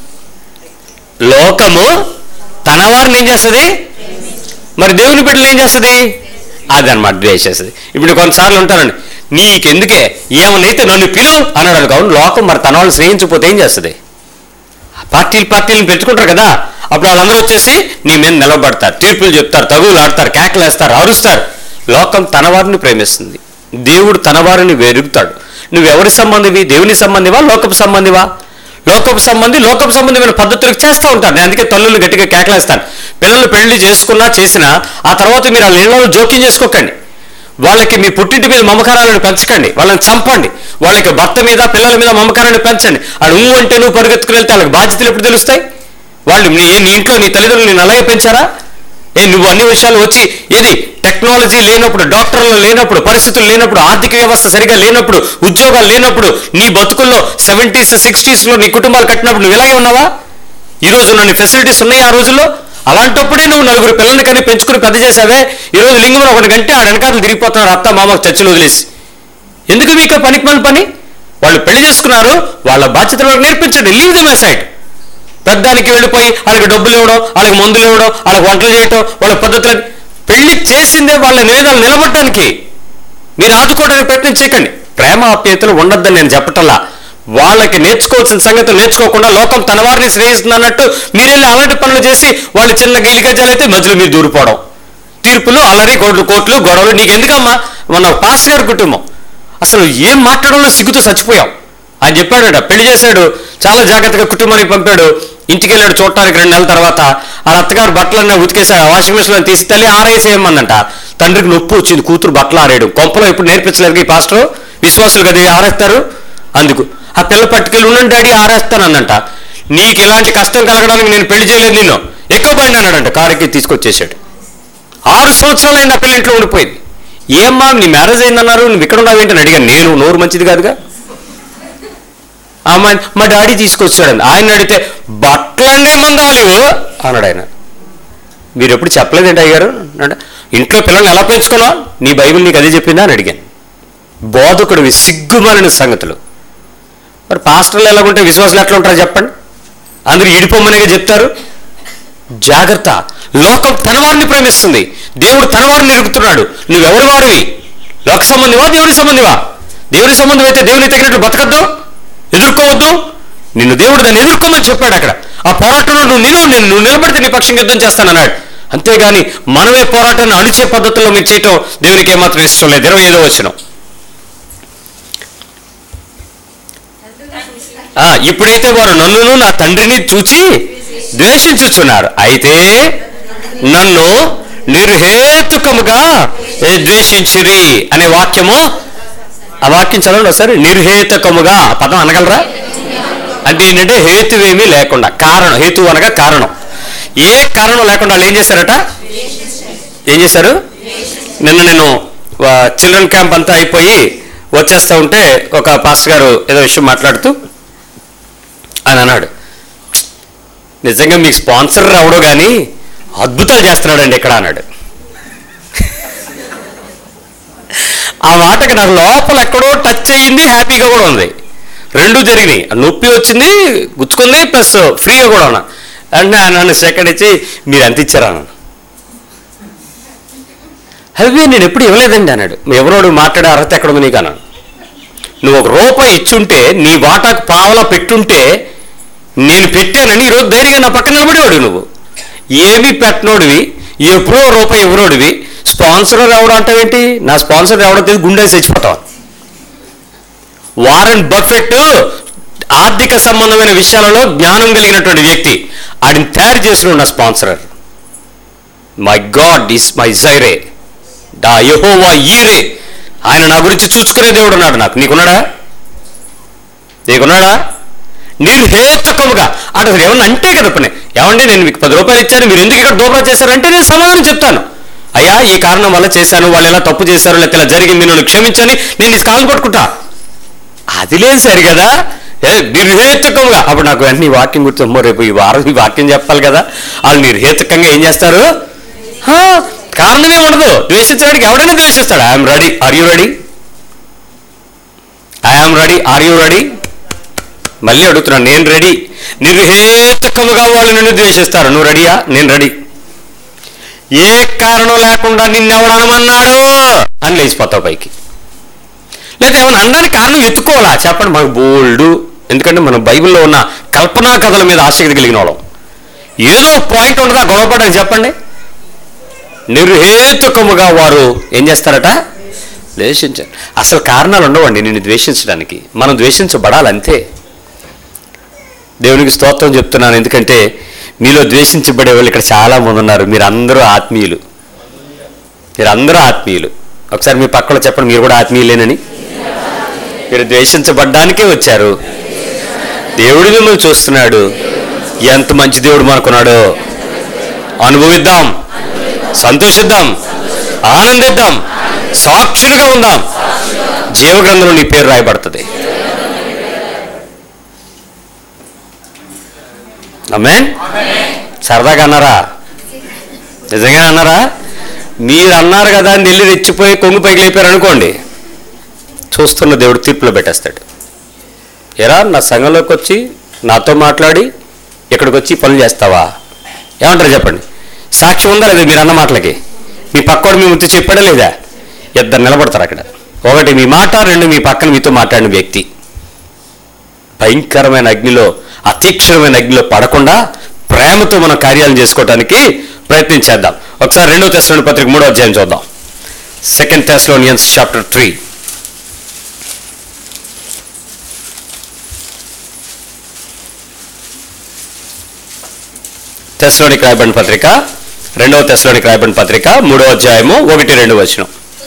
లోకము తన వారిని ఏం చేస్తుంది మరి దేవుని బిడ్డలు ఏం చేస్తుంది అదనమాట ద్వేషిస్తుంది ఇప్పుడు కొన్నిసార్లు ఉంటారండి నీకెందుకే ఏమనైతే నన్ను పిలువు అన్నాడు అనుకో అవును లోకం మరి తన వాళ్ళు స్నేహించకపోతే ఏం చేస్తుంది పార్టీలు పార్టీలను పెట్టుకుంటారు కదా అప్పుడు వాళ్ళందరూ వచ్చేసి నీ మీద నిలబడతారు తీర్పులు చెప్తారు తగులు ఆడతారు కేకలు వేస్తారు అరుస్తారు లోకం తన వారిని ప్రేమిస్తుంది దేవుడు తన వారిని వెరుగుతాడు నువ్వు ఎవరి సంబంధివి దేవుని సంబంధివా లోకపు సంబంధివా లోకపు సంబంధి లోకపు సంబంధమైన పద్ధతులకు చేస్తూ ఉంటారు నేను అందుకే తల్లులు గట్టిగా కేకలేస్తాను పిల్లలు పెళ్లి చేసుకున్నా చేసినా ఆ తర్వాత మీరు వాళ్ళ ఇళ్లలో జోక్యం చేసుకోకండి వాళ్ళకి మీ పుట్టింటి మీద మమకారాలను పెంచకండి వాళ్ళని చంపండి వాళ్ళకి భర్త మీద పిల్లల మీద మమకారాన్ని పెంచండి వాడు ఊ అంటే నువ్వు పరిగెత్తుకుని వెళ్తే వాళ్ళకి బాధ్యతలు ఎప్పుడు తెలుస్తాయి వాళ్ళు నీ నీ ఇంట్లో నీ తల్లిదండ్రులు నేను అలాగే పెంచారా ఏ నువ్వు అన్ని విషయాలు వచ్చి ఏది టెక్నాలజీ లేనప్పుడు డాక్టర్లు లేనప్పుడు పరిస్థితులు లేనప్పుడు ఆర్థిక వ్యవస్థ సరిగా లేనప్పుడు ఉద్యోగాలు లేనప్పుడు నీ బతుకుల్లో సెవెంటీస్ సిక్స్టీస్లో నీ కుటుంబాలు కట్టినప్పుడు నువ్వు ఇలాగే ఉన్నావా ఈ రోజు నన్ను ఫెసిలిటీస్ ఉన్నాయి ఆ రోజుల్లో అలాంటప్పుడే నువ్వు నలుగురు పిల్లల్ని కానీ పెంచుకుని పెద్ద చేసావే ఈ రోజు లింగం ఒకటి గంటే ఆడ వెనకాతలు తిరిగిపోతున్నారు అత్త మామ చర్చలు వదిలేసి ఎందుకు మీకు పనికి మన పని వాళ్ళు పెళ్లి చేసుకున్నారు వాళ్ళ బాధ్యతలు వాళ్ళకి నేర్పించండి లీవ్ దమ్ సైడ్ పెద్దానికి వెళ్ళిపోయి వాళ్ళకి డబ్బులు ఇవ్వడం వాళ్ళకి మందులు ఇవ్వడం వాళ్ళకి వంటలు చేయటం వాళ్ళ పద్ధతులు పెళ్లి చేసిందే వాళ్ళ నివేదనలు నిలబడటానికి మీరు ఆదుకోవడానికి ప్రయత్నం చేయకండి ప్రేమ ఆప్యాయతలు ఉండొద్దని నేను చెప్పటల్లా వాళ్ళకి నేర్చుకోవాల్సిన సంగతి నేర్చుకోకుండా లోకం తన వారిని శ్రేయిస్తుంది అన్నట్టు మీరు వెళ్ళి అలాంటి పనులు చేసి వాళ్ళు చిన్న గిలిగజ్జాలైతే మధ్యలో మీరు దూరిపోవడం తీర్పులు అల్లరి కోర్టు కోర్టులు గొడవలు నీకు ఎందుకమ్మా మన పాస్ గారి కుటుంబం అసలు ఏం మాట్లాడంలో సిగ్గుతో చచ్చిపోయాం ఆయన చెప్పాడట పెళ్లి చేశాడు చాలా జాగ్రత్తగా కుటుంబానికి పంపాడు ఇంటికి వెళ్ళాడు చూడటానికి రెండు నెలల తర్వాత ఆ అత్తగారు బట్టలన్నీ ఉతికేశాడు వాషింగ్ మిషన్లో తీసి తల్లి ఆరేసేయమందంట తండ్రికి నొప్పి వచ్చింది కూతురు బట్టలు ఆరేయడం కొంపలో ఇప్పుడు నేర్పించలేదు ఈ పాస్టర్ విశ్వాసులు కదా ఆరేస్తారు అందుకు ఆ పిల్ల పట్టుకెళ్ళి ఉండండి డాడీ ఆరేస్తానందంట నీకు ఇలాంటి కష్టం కలగడానికి నేను పెళ్లి చేయలేదు నిన్ను ఎక్కువ పోయినా అన్నాడంట కారుకి తీసుకొచ్చేసాడు ఆరు సంవత్సరాలైంది ఆ పిల్ల ఇంట్లో ఉండిపోయింది ఏమ్మా నీ మ్యారేజ్ అయిందన్నారు నువ్వు ఇక్కడ ఉన్నావు ఏంటని అడిగాను నేను నోరు మంచిది కాదుగా అమ్మాయి మా డాడీ తీసుకొచ్చాడండి ఆయన అడిగితే బట్టలన్నీ మందాలివు అన్నాడు ఆయన మీరు ఎప్పుడు చెప్పలేదేంటి అయ్యారు అంటే ఇంట్లో పిల్లల్ని ఎలా పెంచుకున్నావు నీ బైబిల్ నీకు అదే చెప్పిందా అని అడిగాను బోధకుడివి సిగ్గుమాలిన సంగతులు మరి పాస్టర్లు ఎలాగుంటే విశ్వాసులు ఎట్లా ఉంటారో చెప్పండి అందరూ ఇడిపోమ్మనిగా చెప్తారు జాగ్రత్త లోకం తన వారిని ప్రేమిస్తుంది దేవుడు తన వారిని ఎరుగుతున్నాడు నువ్వెవరి వారివి లోక సంబంధివా దేవుని సంబంధివా దేవుని సంబంధం అయితే దేవుని తగినట్లు బతకద్దు ఎదుర్కోవద్దు నిన్ను దేవుడు దాన్ని ఎదుర్కోమని చెప్పాడు అక్కడ ఆ పోరాటంలో నువ్వు నిలవ నేను నువ్వు నిలబడితే నీ పక్షం యుద్ధం చేస్తానన్నాడు అంతేగాని మనమే పోరాటాన్ని అణిచే పద్ధతుల్లో మేము చేయటం దేవునికి ఏమాత్రం ఇష్టం లేదు ఇరవై ఐదో వచ్చిన ఇప్పుడైతే వారు నన్నును నా తండ్రిని చూచి ద్వేషించుచున్నారు అయితే నన్ను నిర్హేతుకముగా ఏ ద్వేషించిరి అనే వాక్యము ఆ వాక్యం చదవండి ఒకసారి నిర్హేతకముగా ఆ పదం అనగలరా అంటే ఏంటంటే హేతువేమీ లేకుండా కారణం హేతు అనగా కారణం ఏ కారణం లేకుండా వాళ్ళు ఏం చేశారట ఏం చేశారు నిన్న నేను చిల్డ్రన్ క్యాంప్ అంతా అయిపోయి వచ్చేస్తూ ఉంటే ఒక పాస్టర్ గారు ఏదో విషయం మాట్లాడుతూ అని అన్నాడు నిజంగా మీకు స్పాన్సర్ రావడం కానీ అద్భుతాలు చేస్తున్నాడండి ఇక్కడ అన్నాడు ఆ మాటకి నాకు లోపల ఎక్కడో టచ్ అయ్యింది హ్యాపీగా కూడా ఉంది రెండు జరిగినాయి నొప్పి వచ్చింది గుచ్చుకుంది ప్లస్ ఫ్రీగా కూడా ఉన్నా అంటే ఆయన నన్ను సెకండ్ ఇచ్చి మీరు ఎంత ఇచ్చారా అన్నాను అవి నేను ఎప్పుడు ఇవ్వలేదండి అన్నాడు ఎవరోడు మాట్లాడే అర్హత ఎక్కడ ఉంది నీకు అన్నాను నువ్వు ఒక రూపాయి ఇచ్చుంటే నీ వాటాకు పావలా పెట్టుంటే నేను పెట్టానని ఈరోజు ధైర్యంగా నా పక్కన నిలబడేవాడు నువ్వు ఏమీ పెట్టనోడివి ఎప్పుడో రూపాయి ఎవరోడివి స్పాన్సర్ రావడం అంటావేంటి నా స్పాన్సర్ రావడం తెలియదు గుండె చచ్చిపోతావు వారన్ బఫెట్ ఆర్థిక సంబంధమైన విషయాలలో జ్ఞానం కలిగినటువంటి వ్యక్తి ఆడిని తయారు చేసిన నా sponsor my God is my Jireh the Jehovah Jireh ఆయన నా గురించి చూసుకునే దేవుడు ఉన్నాడు నాకు నీకున్నాడా నీకున్నాడా నిర్హేతుకముగా అటు అసలు ఏమన్నా అంటే కదా పని ఏమండి నేను మీకు పది రూపాయలు ఇచ్చాను మీరు ఎందుకు ఇక్కడ దోపా చేశారంటే నేను సమాధానం చెప్తాను అయ్యా ఈ కారణం వల్ల చేశాను వాళ్ళు ఎలా తప్పు చేశారు లేకపోతే ఇలా జరిగింది నన్ను క్షమించని నేను నీ కాలు పట్టుకుంటా అది లేదు సరి కదా ఏ నిర్హేతుకంగా అప్పుడు నాకు వెంటనే ఈ వాక్యం గుర్తు అమ్మో రేపు ఈ వారం ఈ వాక్యం చెప్పాలి కదా వాళ్ళు నిర్హేతుకంగా ఏం చేస్తారు హా, కారణమే ఉండదు ద్వేషించడానికి ఎవడైనా ద్వేషిస్తాడు I'm ready are you ready I'm ready are you ready మళ్ళీ అడుగుతున్నాను నేను రెడీ నిర్హేతుకముగా వాళ్ళు నిన్ను ద్వేషిస్తారు నువ్వు రెడీయా నేను రెడీ ఏ కారణం లేకుండా నిన్నెవడు అనమన్నాడు అని లేచిపోతావు పైకి లేదా ఏమైనా అనడానికి కారణం ఎత్తుకోవాలా చెప్పండి మాకు బోల్డ్ ఎందుకంటే మనం బైబిల్లో ఉన్న కల్పనా కథల మీద ఆసక్తి కలిగిన వాళ్ళం ఏదో పాయింట్ ఉండదా గొడవపడని చెప్పండి నిర్హేతుకముగా వారు ఏం చేస్తారట ద్వేషించారు అసలు కారణాలు ఉండవండి నిన్ను ద్వేషించడానికి మనం ద్వేషించబడాలంతే దేవునికి స్తోత్రం చెప్తున్నాను ఎందుకంటే మీలో ద్వేషించబడే వాళ్ళు ఇక్కడ చాలా మంది ఉన్నారు మీరు అందరూ ఆత్మీయులు మీరు అందరూ ఆత్మీయులు ఒకసారి మీ పక్కన చెప్పండి మీరు కూడా ఆత్మీయులేనని మీరు ద్వేషించబడ్డానికే వచ్చారు దేవుడు మిమ్మల్ని చూస్తున్నాడు ఎంత మంచి దేవుడు మనకున్నాడో అనుభవిద్దాం సంతోషిద్దాం ఆనందిద్దాం సాక్షులుగా ఉందాం జీవగ్రంథంలో నీ పేరు రాయబడుతుంది అమ్మే సరదాగా అన్నారా నిజంగా అన్నారా మీరు అన్నారు కదా అని వెళ్ళి రెచ్చిపోయి కొంగు పైకి లేపారు అనుకోండి చూస్తున్న దేవుడు తీర్పులో పెట్టేస్తాడు ఎరా నా సంఘంలోకి వచ్చి నాతో మాట్లాడి ఇక్కడికి వచ్చి పనులు చేస్తావా ఏమంటారు చెప్పండి సాక్షి ఉందా లేదా మీరు అన్న మాటలకి మీ పక్కోడు మీ ముందు చెప్పాడా లేదా ఇద్దరు నిలబడతారు అక్కడ ఒకటి మీ మాట రెండు మీ పక్కన మీతో మాట్లాడిన వ్యక్తి భయంకరమైన అగ్నిలో అతీక్షణమైన అగ్నిలో పడకుండా ప్రేమతో మన కార్యాలను చేసుకోవడానికి ప్రయత్నం చేద్దాం ఒకసారి రెండో తెస్లోని పత్రిక మూడో అధ్యాయం చూద్దాం సెకండ్ తెస్లోనియన్స్ చాప్టర్ త్రీ తెస్లోనికి రాయబడిన పత్రిక రెండవ తెస్లోనికి రాయబడిన పత్రిక మూడో అధ్యాయము ఒకటి రెండు వచనం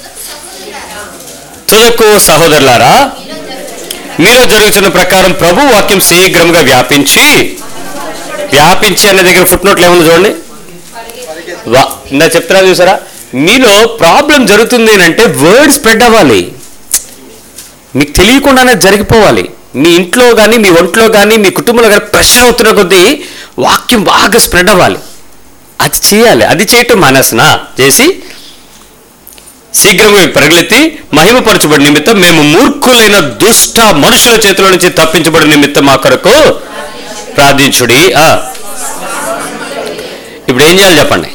తుదకు సహోదరులారా మీలో జరుగుతున్న ప్రకారం ప్రభు వాక్యం శీఘ్రంగా వ్యాపించి వ్యాపించి అనే దగ్గర ఫుట్ నోట్లు ఏముంది చూడండి వా ఇందా చెప్తున్నా చూసారా మీలో ప్రాబ్లం జరుగుతుంది అని అంటే వర్డ్ స్ప్రెడ్ అవ్వాలి మీకు తెలియకుండానే జరిగిపోవాలి మీ ఇంట్లో కానీ మీ ఒంట్లో కానీ మీ కుటుంబంలో కానీ ప్రెషర్ అవుతున్న కొద్దీ వాక్యం బాగా స్ప్రెడ్ అవ్వాలి అది చేయాలి అది చేయటం మానేసిన చేసి శీఘ్రంగా పరుగులెత్తి మహిమపరచబడి నిమిత్తం మేము మూర్ఖులైన దుష్ట మనుషుల చేతుల నుంచి తప్పించబడి నిమిత్తం మా కొరకు ప్రార్థించుడి ఆ. ఇప్పుడు ఏం చేయాలి చెప్పండి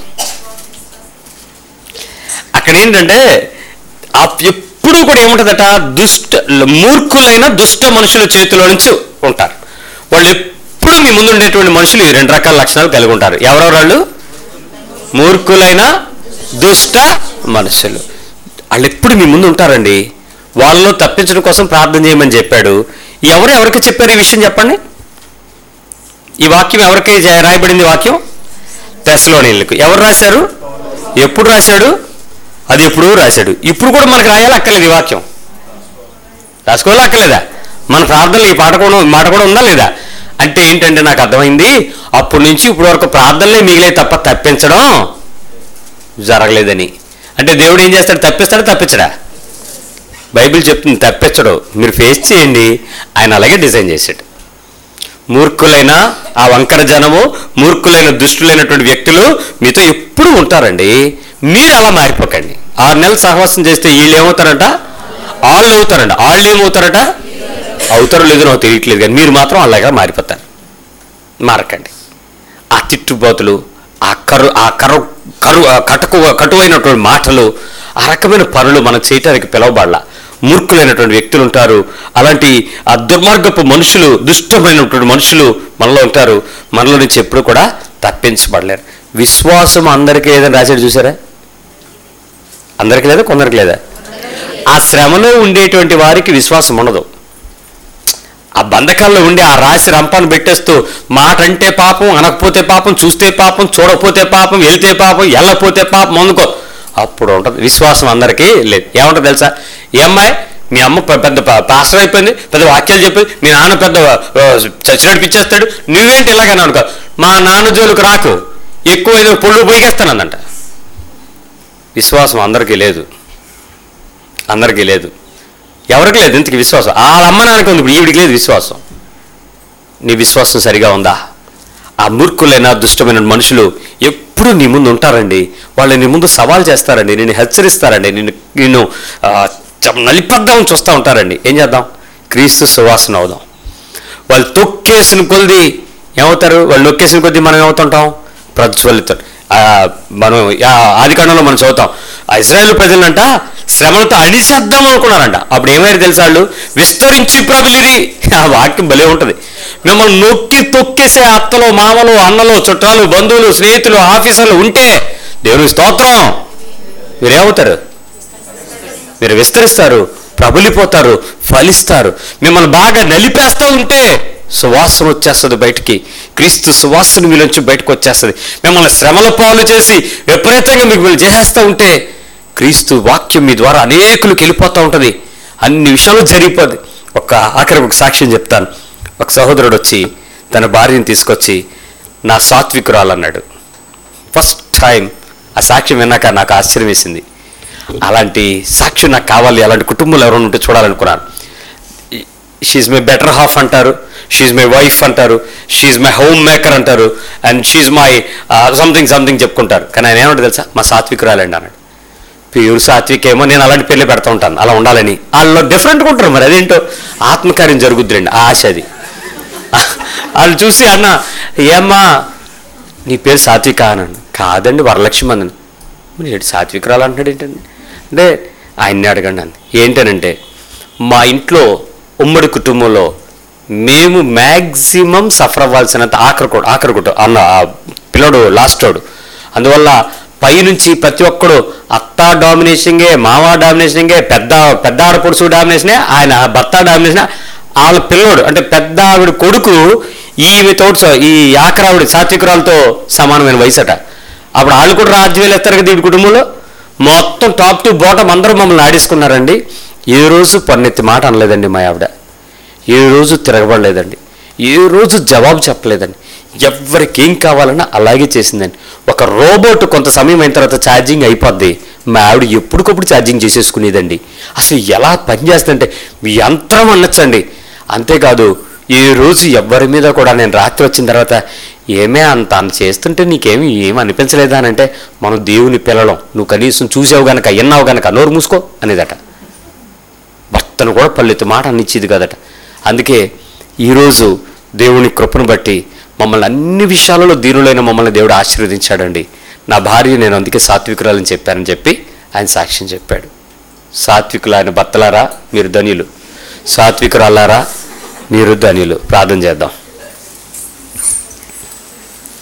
అక్కడ ఏంటంటే ఆ ఎప్పుడు కూడా ఏముంటుందట దుష్ట మూర్ఖులైన దుష్ట మనుషుల చేతిలో నుంచి ఉంటారు వాళ్ళు ఎప్పుడు మీ ముందు ఉండేటువంటి మనుషులు ఈ రెండు రకాల లక్షణాలు కలిగి ఉంటారు ఎవరెవరు వాళ్ళు మూర్ఖులైన దుష్ట మనుషులు వాళ్ళు ఎప్పుడు మీ ముందు ఉంటారండి వాళ్ళను తప్పించడం కోసం ప్రార్థన చేయమని చెప్పాడు ఎవరు ఎవరికి చెప్పారు ఈ విషయం చెప్పండి ఈ వాక్యం ఎవరికి జ- రాయబడింది వాక్యం తెస్లోనీళ్ళకు ఎవరు రాశారు ఎప్పుడు రాశాడు అది ఎప్పుడు రాశాడు ఇప్పుడు కూడా మనకు రాయాలి అక్కర్లేదు ఈ వాక్యం రాసుకోలేకలేదా మన ప్రార్థనలు ఈ పాట కూడా మాట కూడా ఉందా లేదా అంటే ఏంటంటే నాకు అర్థమైంది అప్పటి నుంచి ఇప్పటి వరకు ప్రార్థనలే మిగిలే తప్ప తప్పించడం జరగలేదని అంటే దేవుడు ఏం చేస్తాడు తప్పిస్తాడా తప్పించడా బైబిల్ చెప్తుంది తప్పించడు మీరు ఫేస్ చేయండి ఆయన అలాగే డిజైన్ చేశాడు మూర్ఖులైన ఆ వంకర జనము మూర్ఖులైన దుష్టులైనటువంటి వ్యక్తులు మీతో ఎప్పుడు ఉంటారండి మీరు అలా మారిపోకండి ఆరు నెలలు సహవాసం చేస్తే వీళ్ళు ఏమవుతారంట వాళ్ళు అవుతారంట వాళ్ళు ఏమవుతారట అవుతారో లేదో నాకు తెలియట్లేదు కానీ మీరు మాత్రం అలాగా మారిపోతారు మారకండి ఆ తిట్టుబాతులు ఆ కరు ఆ కరు కరు ఆ కటుకు కటువైనటువంటి మాటలు ఆ రకమైన పనులు మనం చేయటానికి పిలవబడాల మూర్ఖులైనటువంటి వ్యక్తులు ఉంటారు అలాంటి ఆ దుర్మార్గపు మనుషులు దుష్టమైనటువంటి మనుషులు మనలో ఉంటారు మనలో నుంచి ఎప్పుడు కూడా తప్పించబడలేరు విశ్వాసం అందరికీ ఏదని రాశాడు చూసారా అందరికీ లేదా కొందరికి లేదా ఆ శ్రమలో ఉండేటువంటి వారికి విశ్వాసం ఉండదు ఆ బంధకాల్లో ఉండి ఆ రాశి రంపాన్ని పెట్టేస్తూ మాట అంటే పాపం అనకపోతే పాపం చూస్తే పాపం చూడకపోతే పాపం వెళ్తే పాపం వెళ్ళకపోతే పాపం అందుకో అప్పుడు ఉంటుంది విశ్వాసం అందరికీ లేదు ఏమంటుంది తెలుసా ఏ అమ్మాయి మీ అమ్మ పె- పెద్ద పా- పాస్టర్ అయిపోయింది పెద్ద వాక్యాలు చెప్పింది మీ నాన్న పెద్ద ఆ, చచ్చినట్టు పిచ్చేస్తాడు నువ్వేంటి ఇలాగని అనుకో మా నాన్న జోలికి రాకు ఎక్కువ ఏదో పొళ్ళు పోయికేస్తానందంట విశ్వాసం అందరికీ లేదు అందరికీ లేదు ఎవరికి లేదు ఇంతకి విశ్వాసం వాళ్ళ అమ్మ నాన్నకి ఉంది ఇప్పుడు ఈవిడికి లేదు విశ్వాసం నీ విశ్వాసం సరిగా ఉందా ఆ మూర్ఖులైన దుష్టమైన మనుషులు ఎప్పుడు నీ ముందు ఉంటారండి వాళ్ళు నీ ముందు సవాల్ చేస్తారండి నిన్ను హెచ్చరిస్తారండి నిన్ను నిన్ను ఆ, చ- నలిపద్దామని చూస్తూ ఉంటారండి ఏం చేద్దాం క్రీస్తు సువాసన అవుదాం వాళ్ళు తొక్కేసిన కొద్ది ఏమవుతారు వాళ్ళు నొక్కేసిన కొద్ది మనం ఏమవుతుంటాం ప్రజ్వలితారు ఆ, మనం ఆ ఆది కాండంలో మనం చదువుతాం ఆ ఇజ్రాయేల్ ప్రజలంట శ్రమలతో అణిసేద్దాం అనుకున్నారంట అప్పుడు ఏమైంది తెలుసా వాళ్ళు విస్తరించి ప్రబలిరి ఆ వాక్యం భలే ఉంటుంది మిమ్మల్ని నొక్కి తొక్కేసే అత్తలు మామలు అన్నలు చుట్టాలు బంధువులు స్నేహితులు ఆఫీసర్లు ఉంటే దేవుని స్తోత్రం మీరేమవుతారు మీరు విస్తరిస్తారు ప్రబలిపోతారు ఫలిస్తారు మిమ్మల్ని బాగా నలిపేస్తూ ఉంటే సువాసన వచ్చేస్తుంది బయటికి క్రీస్తు సువాసన మీలోంచి బయటకు వచ్చేస్తుంది మిమ్మల్ని శ్రమల పాలు చేసి విపరీతంగా మీకు మీరు చేసేస్తూ ఉంటే క్రీస్తు వాక్యం మీ ద్వారా అనేకులకు వెళ్ళిపోతూ ఉంటుంది అన్ని విషయాలు జరిగిపోద్ది ఒక ఆఖరికి ఒక సాక్ష్యం చెప్తాను ఒక సహోదరుడు వచ్చి తన భార్యని తీసుకొచ్చి నా సాత్వికురాలు అన్నాడు ఫస్ట్ టైం ఆ సాక్ష్యం విన్నాక నాకు ఆశ్చర్యం వేసింది అలాంటి సాక్ష్యం నాకు కావాలి అలాంటి కుటుంబాలు ఎవరైనా ఉంటే చూడాలనుకున్నాను షీఈ్ మై బెటర్ హాఫ్ అంటారు షీఈ్ మై వైఫ్ అంటారు షీఈ్ మై హోమ్ మేకర్ అంటారు and she my something something చెప్పుకుంటారు కానీ ఆయన ఏమంటే తెలుసా మా సాత్వికురాలండి అన్నాడు ప్యూర్ సాత్విక్ ఏమో నేను అలాంటి పేర్లే పెడతా ఉంటాను అలా ఉండాలని వాళ్ళు డిఫరెంట్గా ఉంటారు మరి అదేంటో ఆత్మకార్యం జరుగుద్దిలేండి ఆ ఆశ అది వాళ్ళు చూసి అన్న ఏమ్మా నీ పేరు సాత్విక అన్నాడు కాదండి వరలక్ష్మి అన్నాను మరి ఏంటి సాత్వికురాలు అంటున్నాడు ఏంటండి అంటే ఆయన్ని అడగండి అంది ఏంటనంటే మా ఇంట్లో ఉమ్మడి కుటుంబంలో మేము మ్యాక్సిమం సఫర్ అవ్వాల్సినంత ఆఖరి ఆఖరి కుటుంబం అన్న ఆ పిల్లడు లాస్టోడు అందువల్ల పైనుంచి ప్రతి ఒక్కడు అత్త డామినేషన్గే మామ డామినేషన్గే పెద్ద పెద్ద ఆడపడుచు డామినేషనే ఆయన భర్త డామినేషన్ వాళ్ళ పిల్లోడు అంటే పెద్ద ఆవిడ కొడుకు ఈమె తోడు ఈ ఆఖరావిడ సాత్వికురాలతో సమానమైన వయసట అప్పుడు వాళ్ళు కూడా రాజ్యం వెళ్ళేస్తారు కదా ఈ కుటుంబంలో మొత్తం టాప్ టు బాటం అందరూ మమ్మల్ని ఆడేసుకున్నారండి ఏ రోజు పన్నెత్తి మాట అనలేదండి మా ఆవిడ ఏ రోజు తిరగబడలేదండి ఏ రోజు జవాబు చెప్పలేదండి ఎవరికి ఏం కావాలన్నా అలాగే చేసిందండి ఒక రోబోట్ కొంత సమయం అయిన తర్వాత ఛార్జింగ్ అయిపోద్ది మా ఆవిడ ఎప్పటికప్పుడు ఛార్జింగ్ చేసేసుకునేదండి అసలు ఎలా పనిచేస్తుందంటే యంత్రం అనొచ్చండి అంతేకాదు ఏ రోజు ఎవ్వరి మీద కూడా నేను రాత్రి వచ్చిన తర్వాత ఏమే అంత అంత చేస్తుంటే నీకేమి ఏమి అనిపించలేదా అని అంటే మనం దేవుని పిల్లలం నువ్వు కనీసం చూసావు గనక విన్నావు గనక నోరు మూసుకో అనేదట భర్తను కూడా పల్లెత్తు మాట అనిచ్చేది కదట అందుకే ఈరోజు దేవుని కృపను బట్టి మమ్మల్ని అన్ని విషయాలలో దీనులైన మమ్మల్ని దేవుడు ఆశీర్వదించాడండి నా భార్య నేను అందుకే సాత్వికురాలని చెప్పానని చెప్పి ఆయన సాక్ష్యం చెప్పాడు సాత్వికులైన భర్తలారా మీరు ధనియులు సాత్వికురాలారా మీరు ధనియులు ప్రార్థన చేద్దాం